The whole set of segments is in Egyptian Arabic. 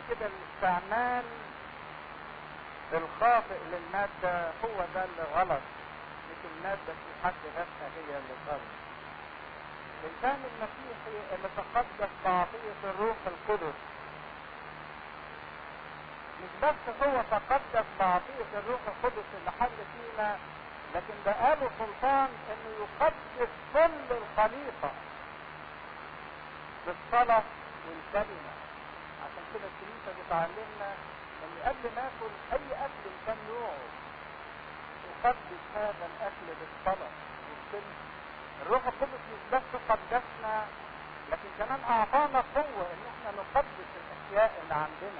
كده الاستعمال الخاطئ للمادة هو ده اللي غلط مش المادة في حد ذاتها هي اللي غلط الإنسان المسيحي اللي تقدس بعطية الروح القدس مش بس هو تقدس بعطية الروح القدس اللي حل فينا لكن ده قاله سلطان انه يقدس كل الخليقة بالصلاة والكلمة عشان كده الكنيسة بتعلمنا ان قبل ما ناكل اي اكل كان نوعه يقدس هذا الاكل بالصلاة والكلمة الروح القدس مش بس قدسنا لكن كمان اعطانا قوة ان احنا نقدس الاشياء اللي عندنا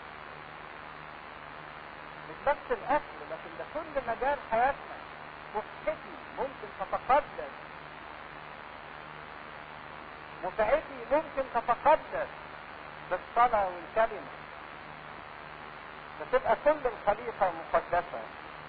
مش بس الاكل لكن ده كل مجال حياتنا صحتي ممكن تتقدس متعتي ممكن تتقدس بالصلاة والكلمة فتبقى كل الخليقة مقدسة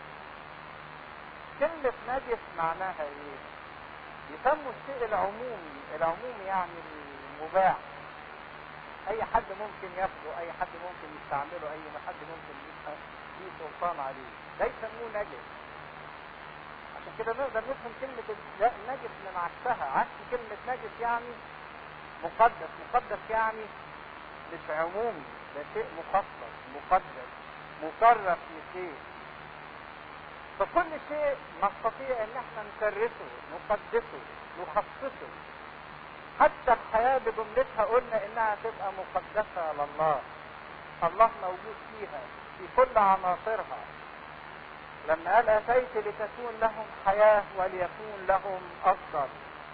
كلمة نجس معناها ايه؟ يسموا الشيء العمومي العمومي يعني المباح اي حد ممكن ياخده اي حد ممكن يستعمله اي حد ممكن يبقى ليه سلطان عليه ده يسموه نجس عشان كده نقدر نفهم كلمة نجس من عكسها عكس كلمة نجس يعني مقدس مقدس يعني مش عمومي ده شيء مخصص مقدس مكرس لشيء فكل شيء نستطيع ان احنا نكرسه نقدسه نخصصه حتى الحياة بجملتها قلنا انها تبقى مقدسة لله الله موجود فيها في كل عناصرها لما قال اتيت لتكون لهم حياة وليكون لهم افضل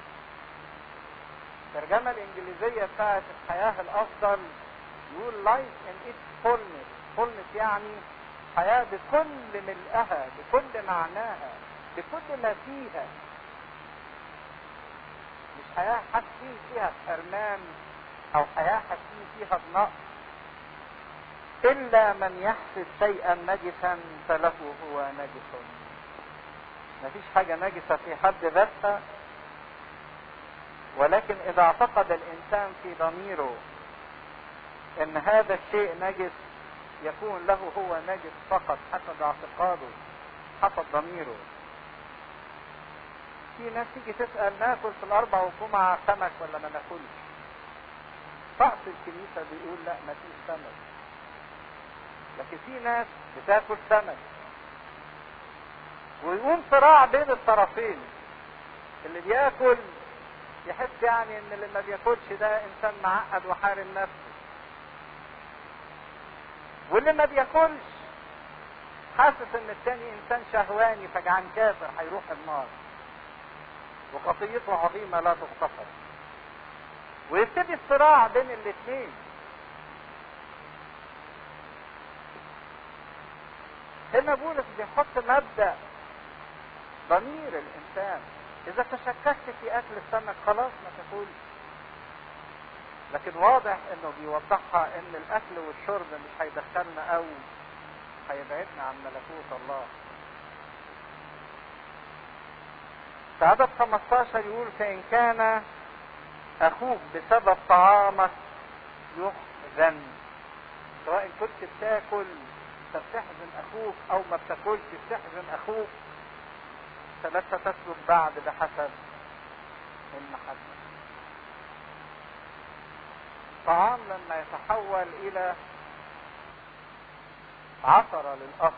الترجمة الانجليزية بتاعت الحياة الافضل يقول life in its fullness fullness يعني حياة بكل ملئها بكل معناها بكل ما فيها مش حياة حاسين فيها بحرمان او حياة حاسين فيها بنقص الا من يحسب شيئا نجسا فله هو نجس مفيش حاجة نجسة في حد ذاتها ولكن اذا اعتقد الانسان في ضميره ان هذا الشيء نجس يكون له هو نجس فقط حسب اعتقاده حسب ضميره في ناس تيجي تسأل ناكل في الاربع والجمعة سمك ولا ما ناكلش رأس الكنيسة بيقول لا ما فيش سمك لكن في ناس بتاكل سمك ويقوم صراع بين الطرفين اللي بياكل يحس يعني ان اللي ما بياكلش ده انسان معقد وحارم نفسه واللي ما بياكلش حاسس ان التاني انسان شهواني فجعان كافر هيروح النار وخطيته عظيمة لا تغتفر ويبتدي الصراع بين الاثنين هنا بولس بيحط مبدأ ضمير الانسان اذا تشككت في اكل السمك خلاص ما تاكلش لكن واضح انه بيوضحها ان الاكل والشرب مش هيدخلنا او هيبعدنا عن ملكوت الله في عدد 15 يقول فان كان اخوك بسبب طعامك يحزن سواء كنت بتاكل فبتحزن اخوك او ما بتاكلش بتحزن اخوك فلست تسلك بعد بحسب المحبه الطعام لما يتحول الى عثرة للاخ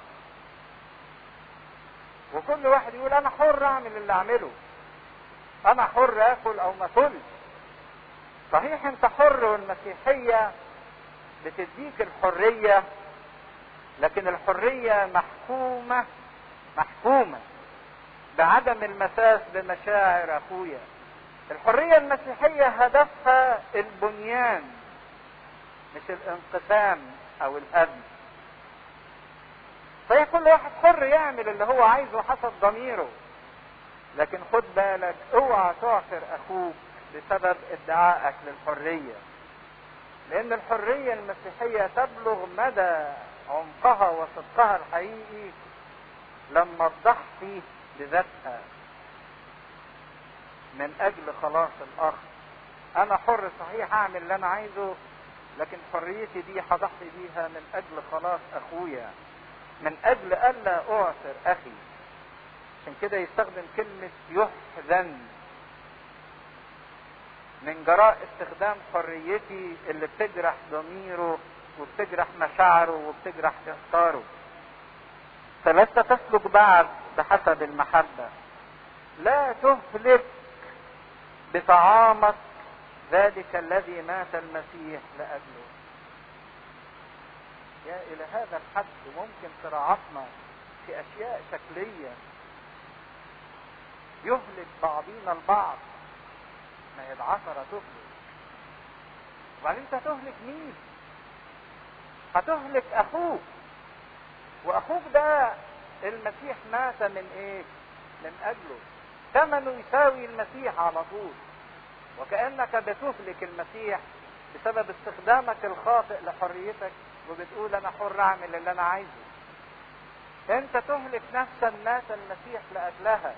وكل واحد يقول انا حر اعمل اللي اعمله انا حر اكل او ما اكلش صحيح انت حر والمسيحية بتديك الحرية لكن الحرية محكومة محكومة بعدم المساس بمشاعر اخويا الحرية المسيحية هدفها البنيان مش الانقسام او الهدم فهي كل واحد حر يعمل اللي هو عايزه حسب ضميره لكن خد بالك اوعى تعثر اخوك بسبب ادعائك للحرية لان الحرية المسيحية تبلغ مدى عمقها وصدقها الحقيقي لما تضحي بذاتها من اجل خلاص الاخر انا حر صحيح اعمل اللي انا عايزه لكن حريتي دي هضحي بيها من اجل خلاص اخويا من اجل الا اعثر اخي عشان كده يستخدم كلمة يحزن من جراء استخدام حريتي اللي بتجرح ضميره وبتجرح مشاعره وبتجرح افكاره فلست تسلك بعد بحسب المحبة لا تهلك بطعامك ذلك الذي مات المسيح لأجله يا إلى هذا الحد ممكن صراعاتنا في أشياء شكلية يهلك بعضنا البعض ما هي العثرة تهلك وبعدين انت هتهلك مين هتهلك اخوك واخوك ده المسيح مات من ايه من اجله ثمنه يساوي المسيح على طول وكانك بتهلك المسيح بسبب استخدامك الخاطئ لحريتك وبتقول انا حر اعمل اللي انا عايزه انت تهلك نفسا مات المسيح لاجلها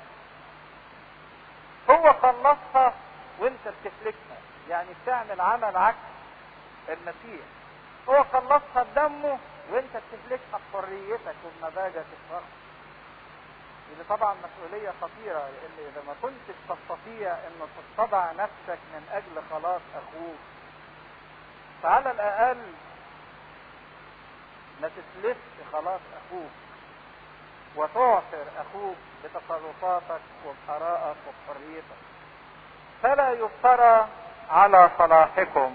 هو خلصها وانت بتهلكها يعني بتعمل عمل عكس المسيح هو خلصها بدمه وانت بتهلكها بحريتك وبمزاجك الشخص دي طبعا مسؤولية خطيرة لان اذا ما كنتش تستطيع ان تتضع نفسك من اجل خلاص اخوك فعلى الاقل ما تسلفش خلاص اخوك وتعثر اخوك بتصرفاتك وبآرائك وبحريتك فلا يفترى على صلاحكم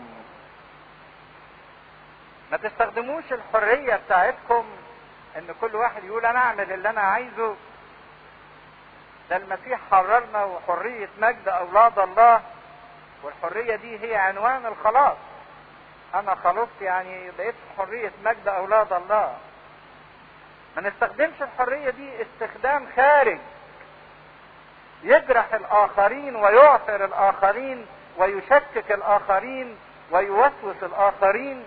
ما تستخدموش الحرية بتاعتكم ان كل واحد يقول انا اعمل اللي انا عايزه ده المسيح حررنا وحرية مجد اولاد الله والحرية دي هي عنوان الخلاص انا خلصت يعني بقيت حرية مجد اولاد الله ما نستخدمش الحرية دي استخدام خارج يجرح الاخرين ويعثر الاخرين ويشكك الاخرين ويوسوس الاخرين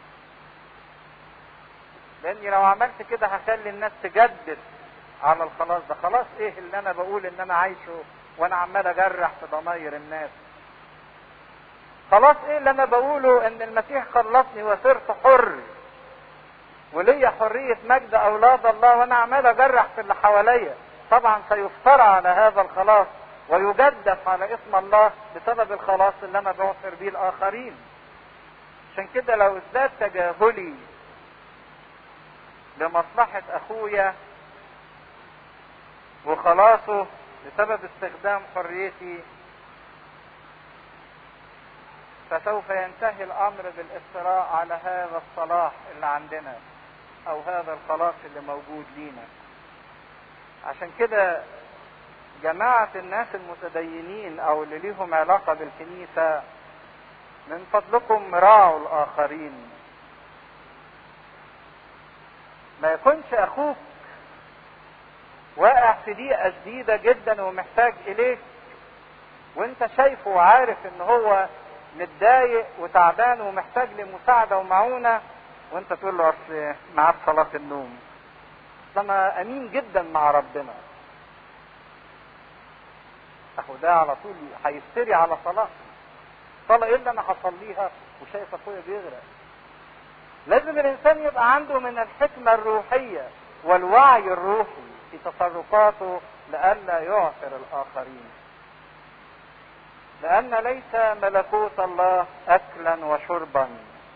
لاني لو عملت كده هخلي الناس تجدد على الخلاص ده خلاص ايه اللي انا بقول ان انا عايشه وانا عمال اجرح في ضماير الناس خلاص ايه اللي انا بقوله ان المسيح خلصني وصرت حر وليا حرية مجد اولاد الله وانا عمال اجرح في اللي حواليا طبعا سيفترى على هذا الخلاص ويجدف على اسم الله بسبب الخلاص اللي انا بعثر بيه الاخرين عشان كده لو ازداد تجاهلي لمصلحة اخويا وخلاصه بسبب استخدام حريتي فسوف ينتهي الامر بالافتراء على هذا الصلاح اللي عندنا او هذا الخلاص اللي موجود لينا عشان كده جماعة الناس المتدينين او اللي ليهم علاقة بالكنيسة من فضلكم راعوا الاخرين ما يكونش اخوك واقع في ضيقة شديدة جدا ومحتاج اليك وانت شايفه وعارف ان هو متضايق وتعبان ومحتاج لمساعدة ومعونة وانت تقول له اصل معاه في صلاة النوم ده انا امين جدا مع ربنا اخو ده على طول هيفتري على صلاة صلاة ايه اللي انا هصليها وشايف اخويا بيغرق لازم الانسان يبقى عنده من الحكمة الروحية والوعي الروحي في تصرفاته لئلا يعثر الاخرين لان ليس ملكوت الله اكلا وشربا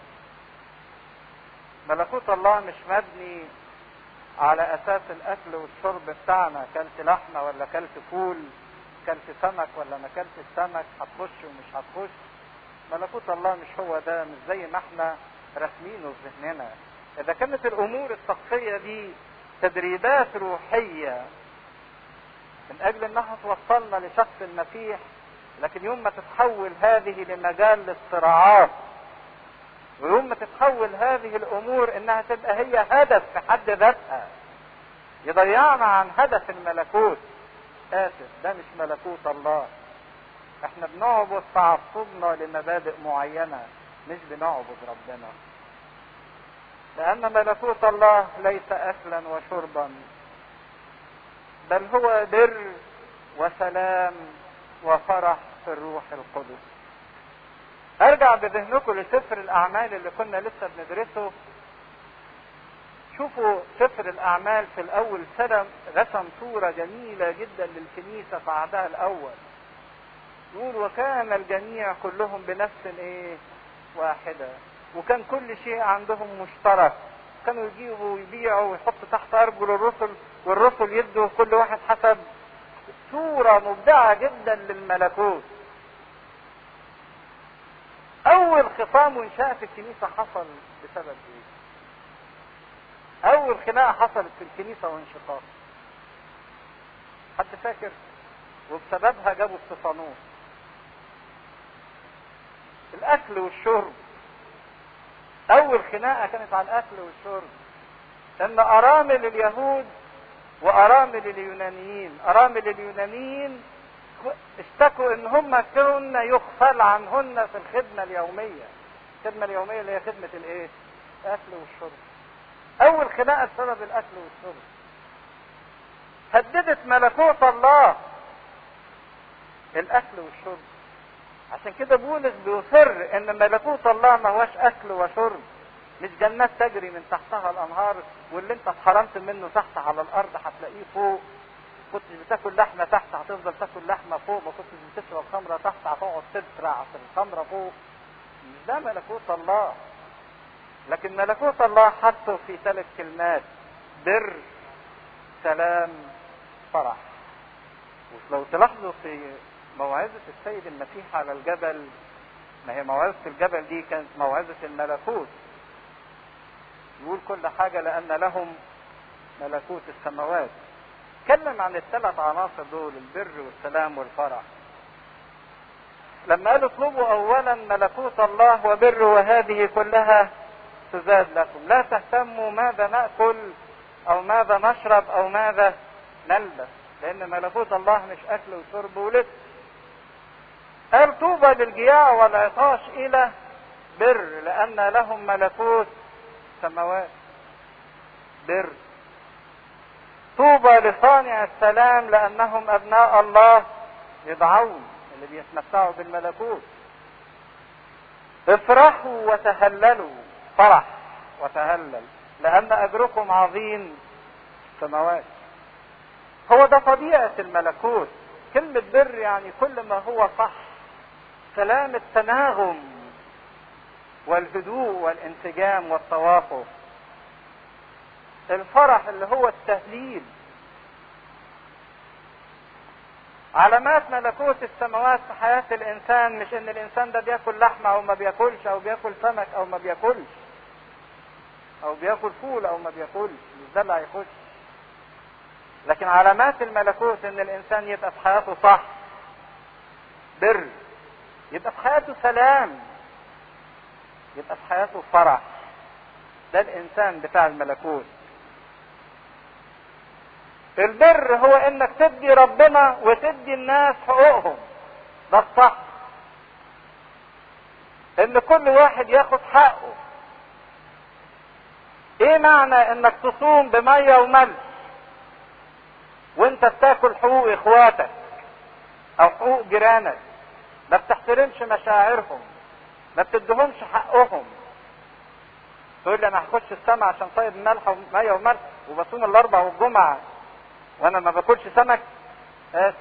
ملكوت الله مش مبني على اساس الاكل والشرب بتاعنا كلت لحمه ولا كلت فول كلت سمك ولا ما كلت السمك هتخش ومش هتخش ملكوت الله مش هو ده مش زي ما احنا راسمينه في ذهننا اذا كانت الامور الشخصيه دي تدريبات روحيه من اجل انها توصلنا لشخص المسيح لكن يوم ما تتحول هذه لمجال للصراعات ويوم ما تتحول هذه الامور انها تبقى هي هدف في حد ذاتها يضيعنا عن هدف الملكوت اسف ده مش ملكوت الله احنا بنعبد تعصبنا لمبادئ معينه مش بنعبد ربنا لان ملكوت الله ليس اكلا وشربا بل هو بر وسلام وفرح في الروح القدس ارجع بذهنكم لسفر الاعمال اللي كنا لسه بندرسه شوفوا سفر الاعمال في الاول سلم رسم صورة جميلة جدا للكنيسة في عهدها الاول يقول وكان الجميع كلهم بنفس ايه واحدة وكان كل شيء عندهم مشترك كانوا يجيبوا ويبيعوا ويحطوا تحت ارجل الرسل والرسل يدوا كل واحد حسب صورة مبدعة جدا للملكوت اول خصام وانشاء في الكنيسة حصل بسبب ايه اول خناقة حصلت في الكنيسة وانشقاق حد فاكر وبسببها جابوا استفانوس الاكل والشرب اول خناقة كانت على الاكل والشرب ان ارامل اليهود وارامل اليونانيين ارامل اليونانيين اشتكوا ان هم كن يغفل عنهن في الخدمة اليومية الخدمة اليومية اللي هي خدمة الايه الاكل والشرب اول خناقة بسبب الاكل والشرب هددت ملكوت الله الاكل والشرب عشان كده بولس بيصر ان ملكوت الله ما هوش اكل وشرب مش جنات تجري من تحتها الانهار واللي انت اتحرمت منه تحت على الارض هتلاقيه فوق كنتش بتاكل لحمه تحت هتفضل تاكل لحمه فوق ما كنتش بتشرب خمره تحت هتقعد تسرع في الخمره فوق مش ده ملكوت الله لكن ملكوت الله حطه في ثلاث كلمات بر سلام فرح ولو تلاحظوا في موعظة السيد المسيح على الجبل ما هي موعظة الجبل دي كانت موعظة الملكوت يقول كل حاجة لأن لهم ملكوت السماوات اتكلم عن الثلاث عناصر دول البر والسلام والفرح لما قالوا اطلبوا اولا ملكوت الله وبر وهذه كلها تزاد لكم لا تهتموا ماذا ناكل او ماذا نشرب او ماذا نلبس لان ملكوت الله مش اكل وشرب ولبس قال طوبى للجياع والعطاش الى بر لان لهم ملكوت سماوات بر طوبى لصانع السلام لانهم ابناء الله يدعون اللي بيتمتعوا بالملكوت افرحوا وتهللوا فرح وتهلل لان اجركم عظيم السماوات هو ده طبيعه الملكوت كلمه بر يعني كل ما هو صح سلام التناغم والهدوء والانسجام والتوافق الفرح اللي هو التهليل علامات ملكوت السماوات في حياة الإنسان مش إن الإنسان ده بياكل لحمة أو ما بياكلش أو بياكل سمك أو ما بياكلش أو بياكل فول أو ما بياكلش مش ده اللي هيخش لكن علامات الملكوت إن الإنسان يبقى في حياته صح بر يبقى في حياته سلام يبقى في حياته فرح ده الإنسان بتاع الملكوت البر هو انك تدي ربنا وتدي الناس حقوقهم ده الصح ان كل واحد ياخد حقه ايه معنى انك تصوم بمية وملح وانت بتاكل حقوق اخواتك او حقوق جيرانك ما بتحترمش مشاعرهم ما بتديهمش حقهم تقول لي انا هخش السما عشان صيد ملح ومية وملح وبصوم الاربع والجمعه وانا ما باكلش سمك اسف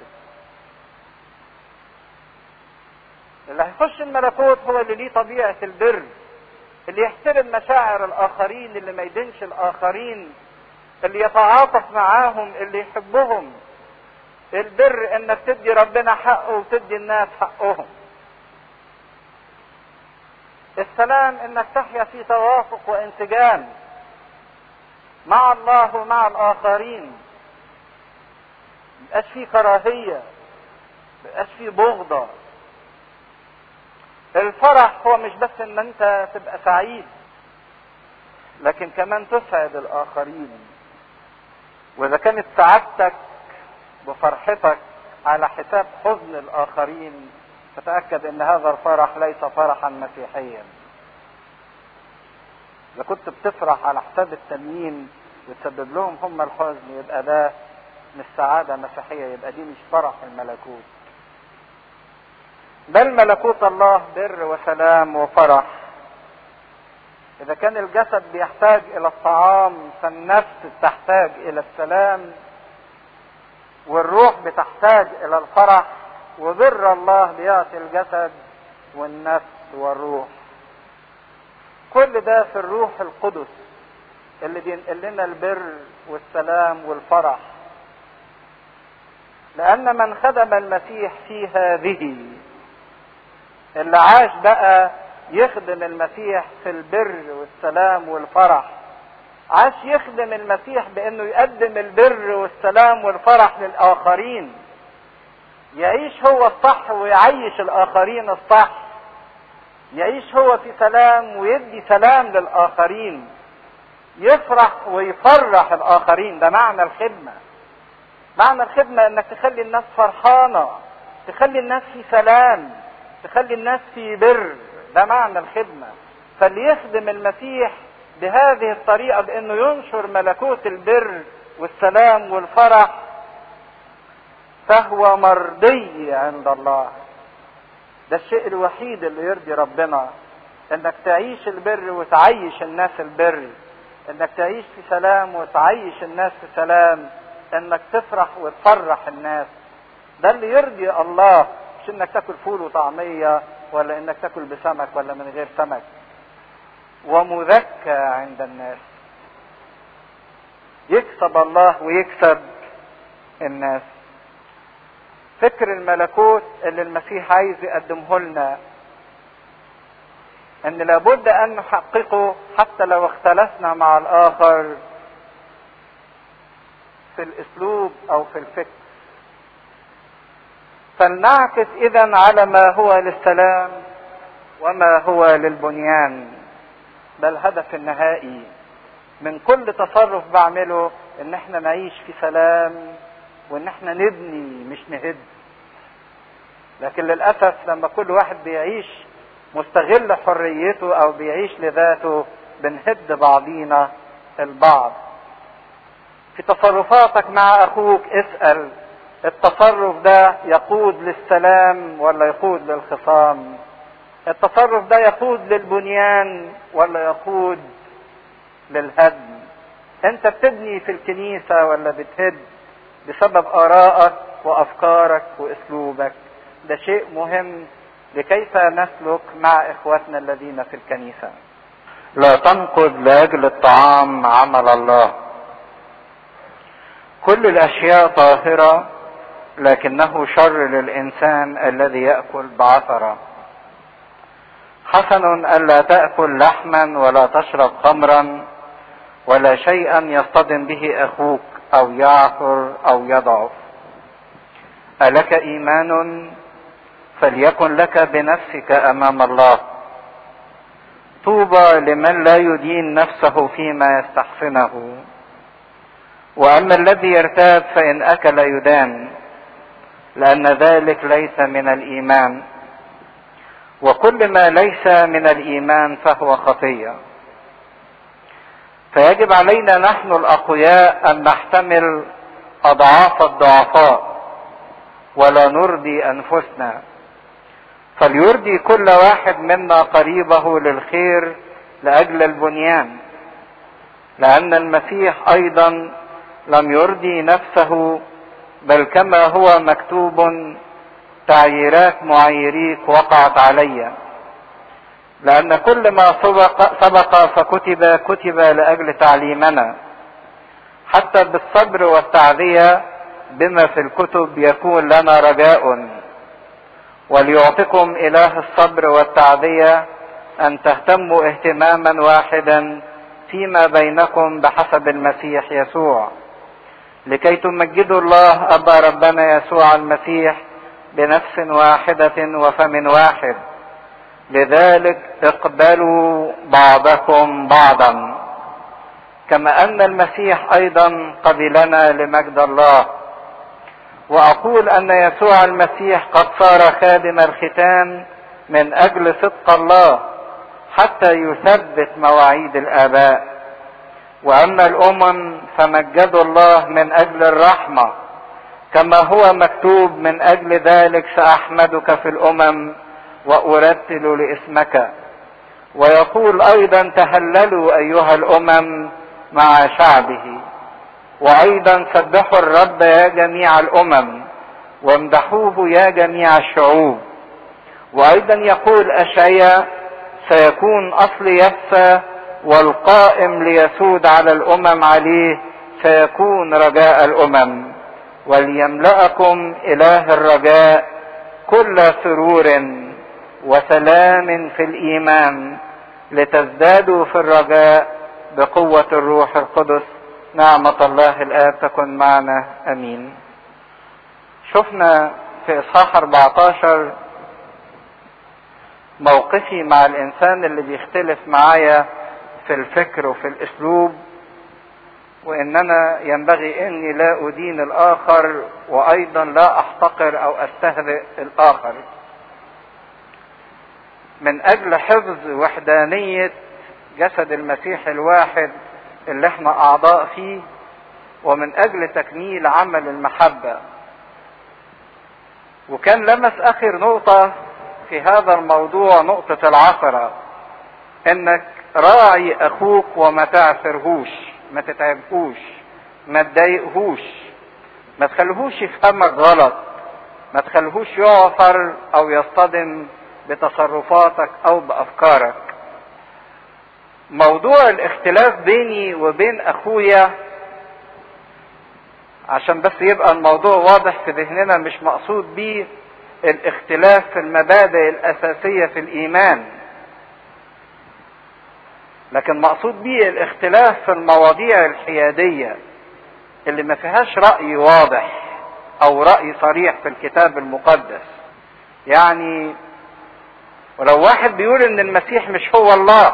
اللي هيخش الملكوت هو اللي ليه طبيعة البر اللي يحترم مشاعر الاخرين اللي ما يدينش الاخرين اللي يتعاطف معاهم اللي يحبهم البر انك تدي ربنا حقه وتدي الناس حقهم السلام انك تحيا في توافق وانسجام مع الله ومع الاخرين مبقاش فيه كراهية مبقاش فيه بغضة الفرح هو مش بس ان انت تبقى سعيد لكن كمان تسعد الاخرين واذا كانت سعادتك بفرحتك على حساب حزن الاخرين فتأكد ان هذا الفرح ليس فرحا مسيحيا اذا كنت بتفرح على حساب التانيين وتسبب لهم هم الحزن يبقى ده مش سعادة مسيحية يبقى دي مش فرح الملكوت بل ملكوت الله بر وسلام وفرح اذا كان الجسد بيحتاج الى الطعام فالنفس تحتاج الى السلام والروح بتحتاج الى الفرح وبر الله بيعطي الجسد والنفس والروح كل ده في الروح القدس اللي بينقل لنا البر والسلام والفرح لان من خدم المسيح في هذه اللي عاش بقى يخدم المسيح في البر والسلام والفرح عاش يخدم المسيح بانه يقدم البر والسلام والفرح للاخرين يعيش هو الصح ويعيش الاخرين الصح يعيش هو في سلام ويدي سلام للاخرين يفرح ويفرح الاخرين ده معنى الخدمه معنى الخدمه انك تخلي الناس فرحانه تخلي الناس في سلام تخلي الناس في بر ده معنى الخدمه فاللي يخدم المسيح بهذه الطريقه بانه ينشر ملكوت البر والسلام والفرح فهو مرضي عند الله ده الشيء الوحيد اللي يرضي ربنا انك تعيش البر وتعيش الناس البر انك تعيش في سلام وتعيش الناس في سلام انك تفرح وتفرح الناس ده اللي يرضي الله مش انك تاكل فول وطعميه ولا انك تاكل بسمك ولا من غير سمك ومذكى عند الناس يكسب الله ويكسب الناس فكر الملكوت اللي المسيح عايز يقدمه لنا ان لابد ان نحققه حتى لو اختلفنا مع الاخر في الاسلوب او في الفكر فلنعكس اذا على ما هو للسلام وما هو للبنيان ده الهدف النهائي من كل تصرف بعمله ان احنا نعيش في سلام وان احنا نبني مش نهد لكن للاسف لما كل واحد بيعيش مستغل حريته او بيعيش لذاته بنهد بعضينا البعض في تصرفاتك مع اخوك اسال التصرف ده يقود للسلام ولا يقود للخصام التصرف ده يقود للبنيان ولا يقود للهدم انت بتبني في الكنيسة ولا بتهد بسبب ارائك وافكارك واسلوبك ده شيء مهم لكيف نسلك مع اخواتنا الذين في الكنيسة لا تنقض لاجل الطعام عمل الله كل الاشياء طاهرة لكنه شر للانسان الذي ياكل بعثره حسن الا تاكل لحما ولا تشرب خمرا ولا شيئا يصطدم به اخوك او يعثر او يضعف الك ايمان فليكن لك بنفسك امام الله طوبى لمن لا يدين نفسه فيما يستحسنه واما الذي يرتاب فان اكل يدان لان ذلك ليس من الايمان وكل ما ليس من الايمان فهو خطيه فيجب علينا نحن الاقوياء ان نحتمل اضعاف الضعفاء ولا نرضي انفسنا فليرضي كل واحد منا قريبه للخير لاجل البنيان لان المسيح ايضا لم يرضي نفسه بل كما هو مكتوب تعييرات معيريك وقعت علي لأن كل ما سبق, سبق فكتب كتب لأجل تعليمنا حتى بالصبر والتعذية بما في الكتب يكون لنا رجاء وليعطكم إله الصبر والتعذية أن تهتموا اهتماما واحدا فيما بينكم بحسب المسيح يسوع لكي تمجدوا الله أبا ربنا يسوع المسيح بنفس واحدة وفم واحد لذلك اقبلوا بعضكم بعضا كما ان المسيح ايضا قبلنا لمجد الله واقول ان يسوع المسيح قد صار خادم الختان من اجل صدق الله حتى يثبت مواعيد الاباء واما الامم فمجدوا الله من اجل الرحمه كما هو مكتوب من اجل ذلك ساحمدك في الامم وارتل لاسمك ويقول ايضا تهللوا ايها الامم مع شعبه وايضا سبحوا الرب يا جميع الامم وامدحوه يا جميع الشعوب وايضا يقول اشعيا سيكون اصل يسى والقائم ليسود على الامم عليه سيكون رجاء الامم وليملأكم اله الرجاء كل سرور وسلام في الايمان لتزدادوا في الرجاء بقوة الروح القدس نعمة الله الآب تكن معنا أمين شفنا في إصحاح 14 موقفي مع الإنسان اللي بيختلف معايا في الفكر وفي الأسلوب وإن أنا ينبغي إني لا أدين الآخر وأيضا لا أحتقر أو أستهزئ الآخر من أجل حفظ وحدانية جسد المسيح الواحد اللي احنا اعضاء فيه ومن اجل تكميل عمل المحبة وكان لمس اخر نقطة في هذا الموضوع نقطة العثرة انك راعي اخوك وما تعثرهوش ما تتعبهوش ما تضايقهوش ما تخليهوش يفهمك غلط ما تخليهوش يعثر او يصطدم بتصرفاتك او بافكارك موضوع الاختلاف بيني وبين اخويا عشان بس يبقى الموضوع واضح في ذهننا مش مقصود بيه الاختلاف في المبادئ الاساسيه في الايمان لكن مقصود بيه الاختلاف في المواضيع الحياديه اللي ما فيهاش راي واضح او راي صريح في الكتاب المقدس يعني ولو واحد بيقول ان المسيح مش هو الله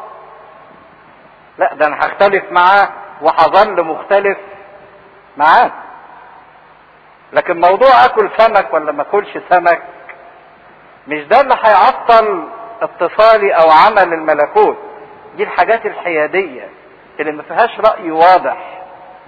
لا ده انا هختلف معاه وهظل مختلف معاه لكن موضوع اكل سمك ولا ما اكلش سمك مش ده اللي هيعطل اتصالي او عمل الملكوت دي الحاجات الحياديه اللي ما فيهاش راي واضح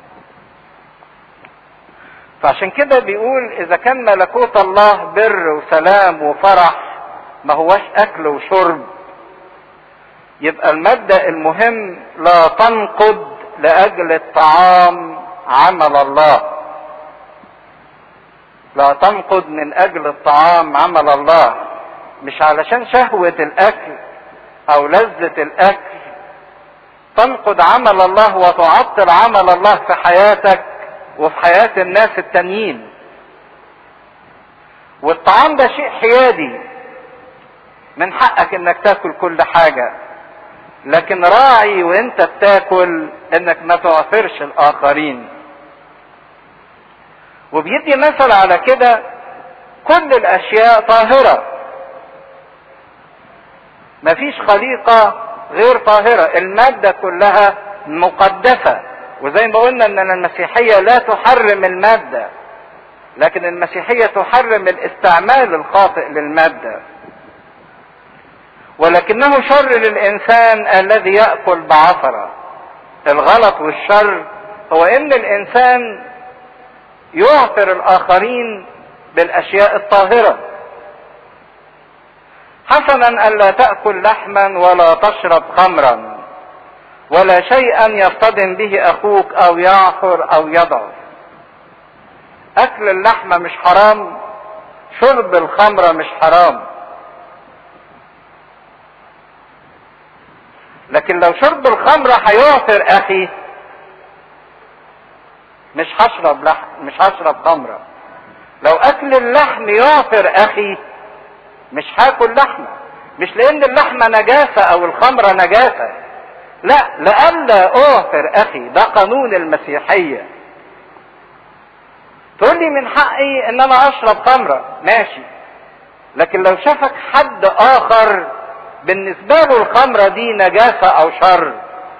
فعشان كده بيقول اذا كان ملكوت الله بر وسلام وفرح ما هواش اكل وشرب يبقى المبدا المهم لا تنقض لاجل الطعام عمل الله لا تنقض من اجل الطعام عمل الله مش علشان شهوه الاكل او لذه الاكل تنقض عمل الله وتعطل عمل الله في حياتك وفي حياه الناس التانيين والطعام ده شيء حيادي من حقك انك تاكل كل حاجه لكن راعي وانت بتاكل انك ما تعثرش الاخرين وبيدي مثل على كده كل الاشياء طاهره مفيش خليقه غير طاهره الماده كلها مقدسه وزي ما قلنا ان المسيحيه لا تحرم الماده لكن المسيحيه تحرم الاستعمال الخاطئ للماده ولكنه شر للانسان الذي ياكل بعثره الغلط والشر هو ان الانسان يعثر الاخرين بالاشياء الطاهره حسنا الا تاكل لحما ولا تشرب خمرا ولا شيئا يصطدم به اخوك او يعثر او يضعف اكل اللحمه مش حرام شرب الخمره مش حرام لكن لو شرب الخمرة هيعثر اخي مش هشرب لحم مش هشرب خمرة لو اكل اللحم يعثر اخي مش هاكل لحمة مش لان اللحمة نجاسة او الخمرة نجاسة لا لألا اعثر اخي ده قانون المسيحية تقول لي من حقي ان انا اشرب خمرة ماشي لكن لو شافك حد اخر بالنسبة له الخمرة دي نجاسة أو شر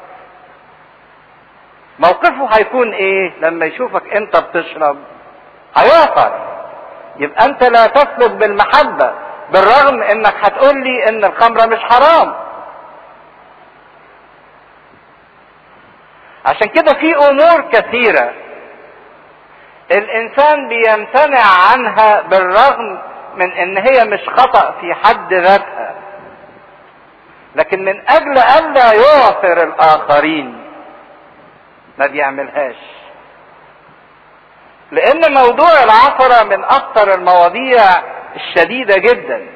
موقفه هيكون إيه لما يشوفك أنت بتشرب هيعثر يبقى أنت لا تسلك بالمحبة بالرغم إنك هتقول لي إن الخمرة مش حرام عشان كده في أمور كثيرة الانسان بيمتنع عنها بالرغم من ان هي مش خطأ في حد ذاتها لكن من اجل الا يعثر الاخرين ما بيعملهاش لان موضوع العثرة من اكثر المواضيع الشديدة جدا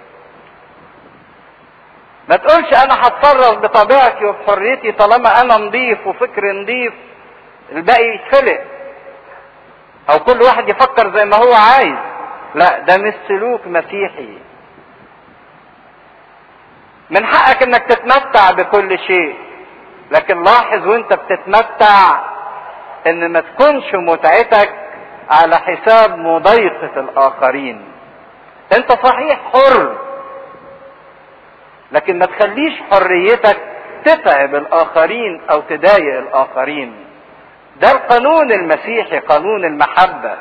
ما تقولش انا هتصرف بطبيعتي وبحريتي طالما انا نضيف وفكر نضيف الباقي يتفلق او كل واحد يفكر زي ما هو عايز لا ده مش سلوك مسيحي من حقك انك تتمتع بكل شيء لكن لاحظ وانت بتتمتع ان ما تكونش متعتك على حساب مضايقة الاخرين انت صحيح حر لكن ما تخليش حريتك تتعب الاخرين او تضايق الاخرين ده القانون المسيحي قانون المحبة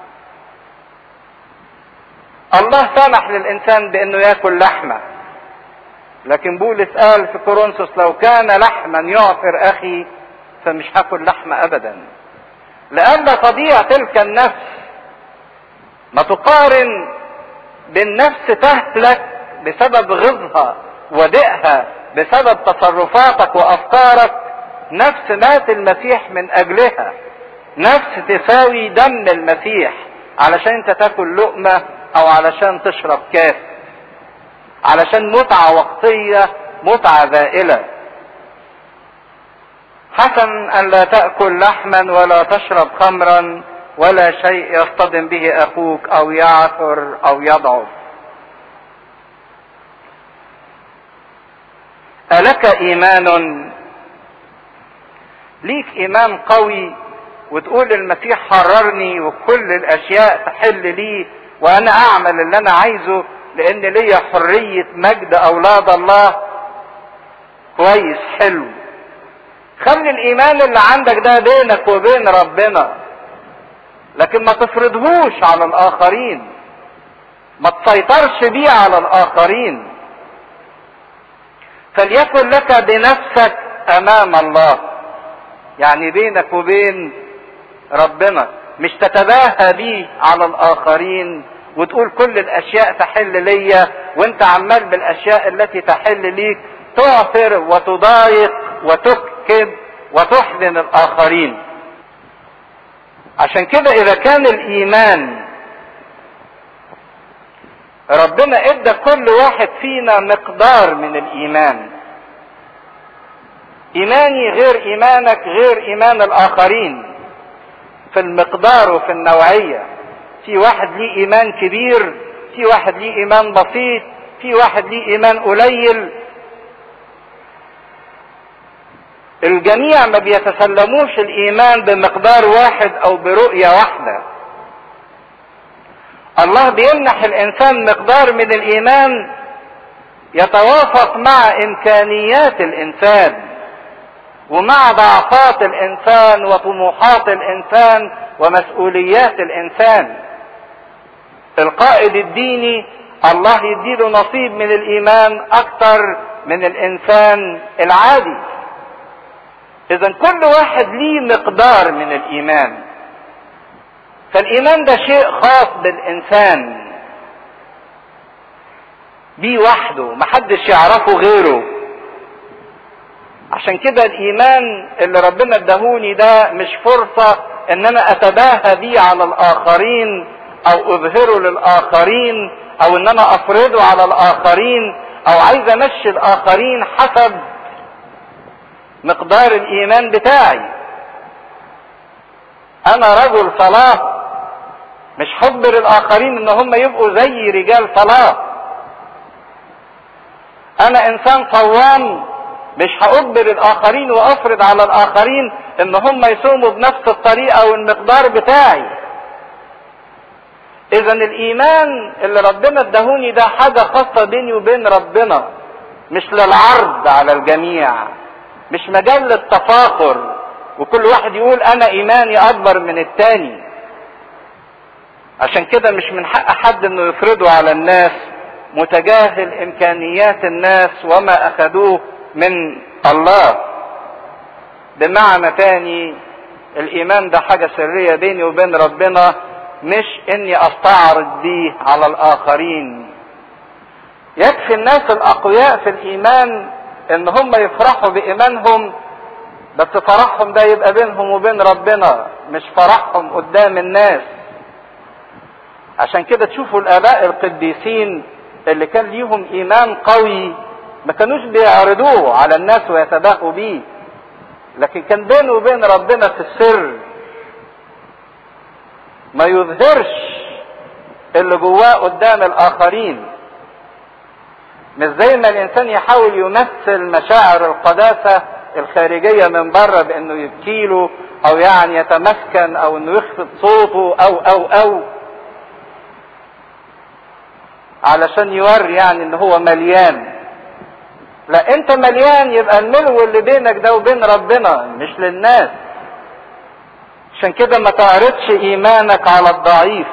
الله سمح للانسان بانه ياكل لحمه لكن بولس قال في كورنثوس لو كان لحما يعثر اخي فمش هاكل لحم ابدا لان طبيعه تلك النفس ما تقارن بالنفس تهلك بسبب غضها ودئها بسبب تصرفاتك وافكارك نفس مات المسيح من اجلها نفس تساوي دم المسيح علشان انت تاكل لقمه او علشان تشرب كاس علشان متعة وقتية متعة زائلة حسن أن لا تأكل لحما ولا تشرب خمرا ولا شيء يصطدم به أخوك أو يعثر أو يضعف ألك إيمان ليك إيمان قوي وتقول المسيح حررني وكل الأشياء تحل لي وأنا أعمل اللي أنا عايزه لان ليا حرية مجد اولاد الله كويس حلو خلي الايمان اللي عندك ده بينك وبين ربنا لكن ما تفرضهوش على الاخرين ما تسيطرش بيه على الاخرين فليكن لك بنفسك امام الله يعني بينك وبين ربنا مش تتباهى بيه على الاخرين وتقول كل الاشياء تحل ليا وانت عمال بالاشياء التي تحل ليك تعثر وتضايق وتكذب وتحزن الاخرين عشان كده اذا كان الايمان ربنا ادى كل واحد فينا مقدار من الايمان ايماني غير ايمانك غير ايمان الاخرين في المقدار وفي النوعيه في واحد ليه ايمان كبير في واحد ليه ايمان بسيط في واحد ليه ايمان قليل الجميع ما بيتسلموش الايمان بمقدار واحد او برؤية واحدة الله بيمنح الانسان مقدار من الايمان يتوافق مع امكانيات الانسان ومع ضعفات الانسان وطموحات الانسان ومسؤوليات الانسان القائد الديني الله يديله نصيب من الايمان اكتر من الانسان العادي اذا كل واحد ليه مقدار من الايمان فالايمان ده شيء خاص بالانسان بيه وحده محدش يعرفه غيره عشان كده الايمان اللي ربنا اداهوني ده مش فرصة ان انا اتباهى بيه على الاخرين او اظهره للاخرين او ان انا افرضه على الاخرين او عايز امشي الاخرين حسب مقدار الايمان بتاعي انا رجل صلاة مش حجبر الاخرين ان هم يبقوا زي رجال صلاة انا انسان صوام مش هاجبر الاخرين وافرض على الاخرين ان هم يصوموا بنفس الطريقة والمقدار بتاعي اذا الايمان اللي ربنا ادهوني ده حاجة خاصة بيني وبين ربنا مش للعرض على الجميع مش مجال للتفاخر وكل واحد يقول انا ايماني اكبر من التاني عشان كده مش من حق حد انه يفرضه على الناس متجاهل امكانيات الناس وما اخذوه من الله بمعنى تاني الايمان ده حاجة سرية بيني وبين ربنا مش اني استعرض بيه على الاخرين يكفي الناس الاقوياء في الايمان ان هم يفرحوا بايمانهم بس فرحهم ده يبقى بينهم وبين ربنا مش فرحهم قدام الناس عشان كده تشوفوا الاباء القديسين اللي كان ليهم ايمان قوي ما كانوش بيعرضوه على الناس ويتباهوا بيه لكن كان بينه وبين ربنا في السر ما يظهرش اللي جواه قدام الاخرين مش زي ما الانسان يحاول يمثل مشاعر القداسة الخارجية من بره بانه يبكيله او يعني يتمكن او انه يخفض صوته او او او علشان يوري يعني ان هو مليان لا انت مليان يبقى الملو اللي بينك ده وبين ربنا مش للناس عشان كده ما تعرضش ايمانك على الضعيف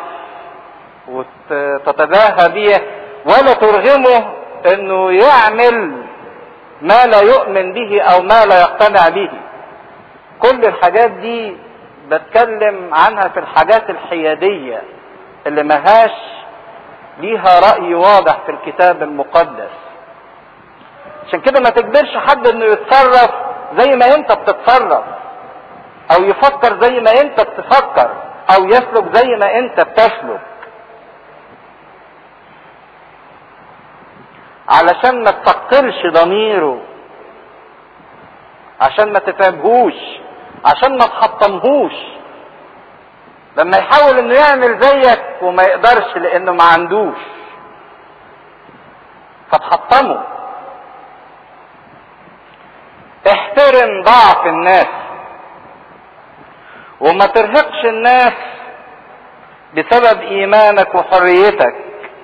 وتتباهى بيه ولا ترغمه انه يعمل ما لا يؤمن به او ما لا يقتنع به كل الحاجات دي بتكلم عنها في الحاجات الحيادية اللي مهاش ليها رأي واضح في الكتاب المقدس عشان كده ما تجبرش حد انه يتصرف زي ما انت بتتصرف او يفكر زي ما انت بتفكر او يسلك زي ما انت بتسلك علشان ما تثقلش ضميره عشان ما تتعبهوش عشان ما تحطمهوش لما يحاول انه يعمل زيك وما يقدرش لانه ما عندوش فتحطمه احترم ضعف الناس وما ترهقش الناس بسبب ايمانك وحريتك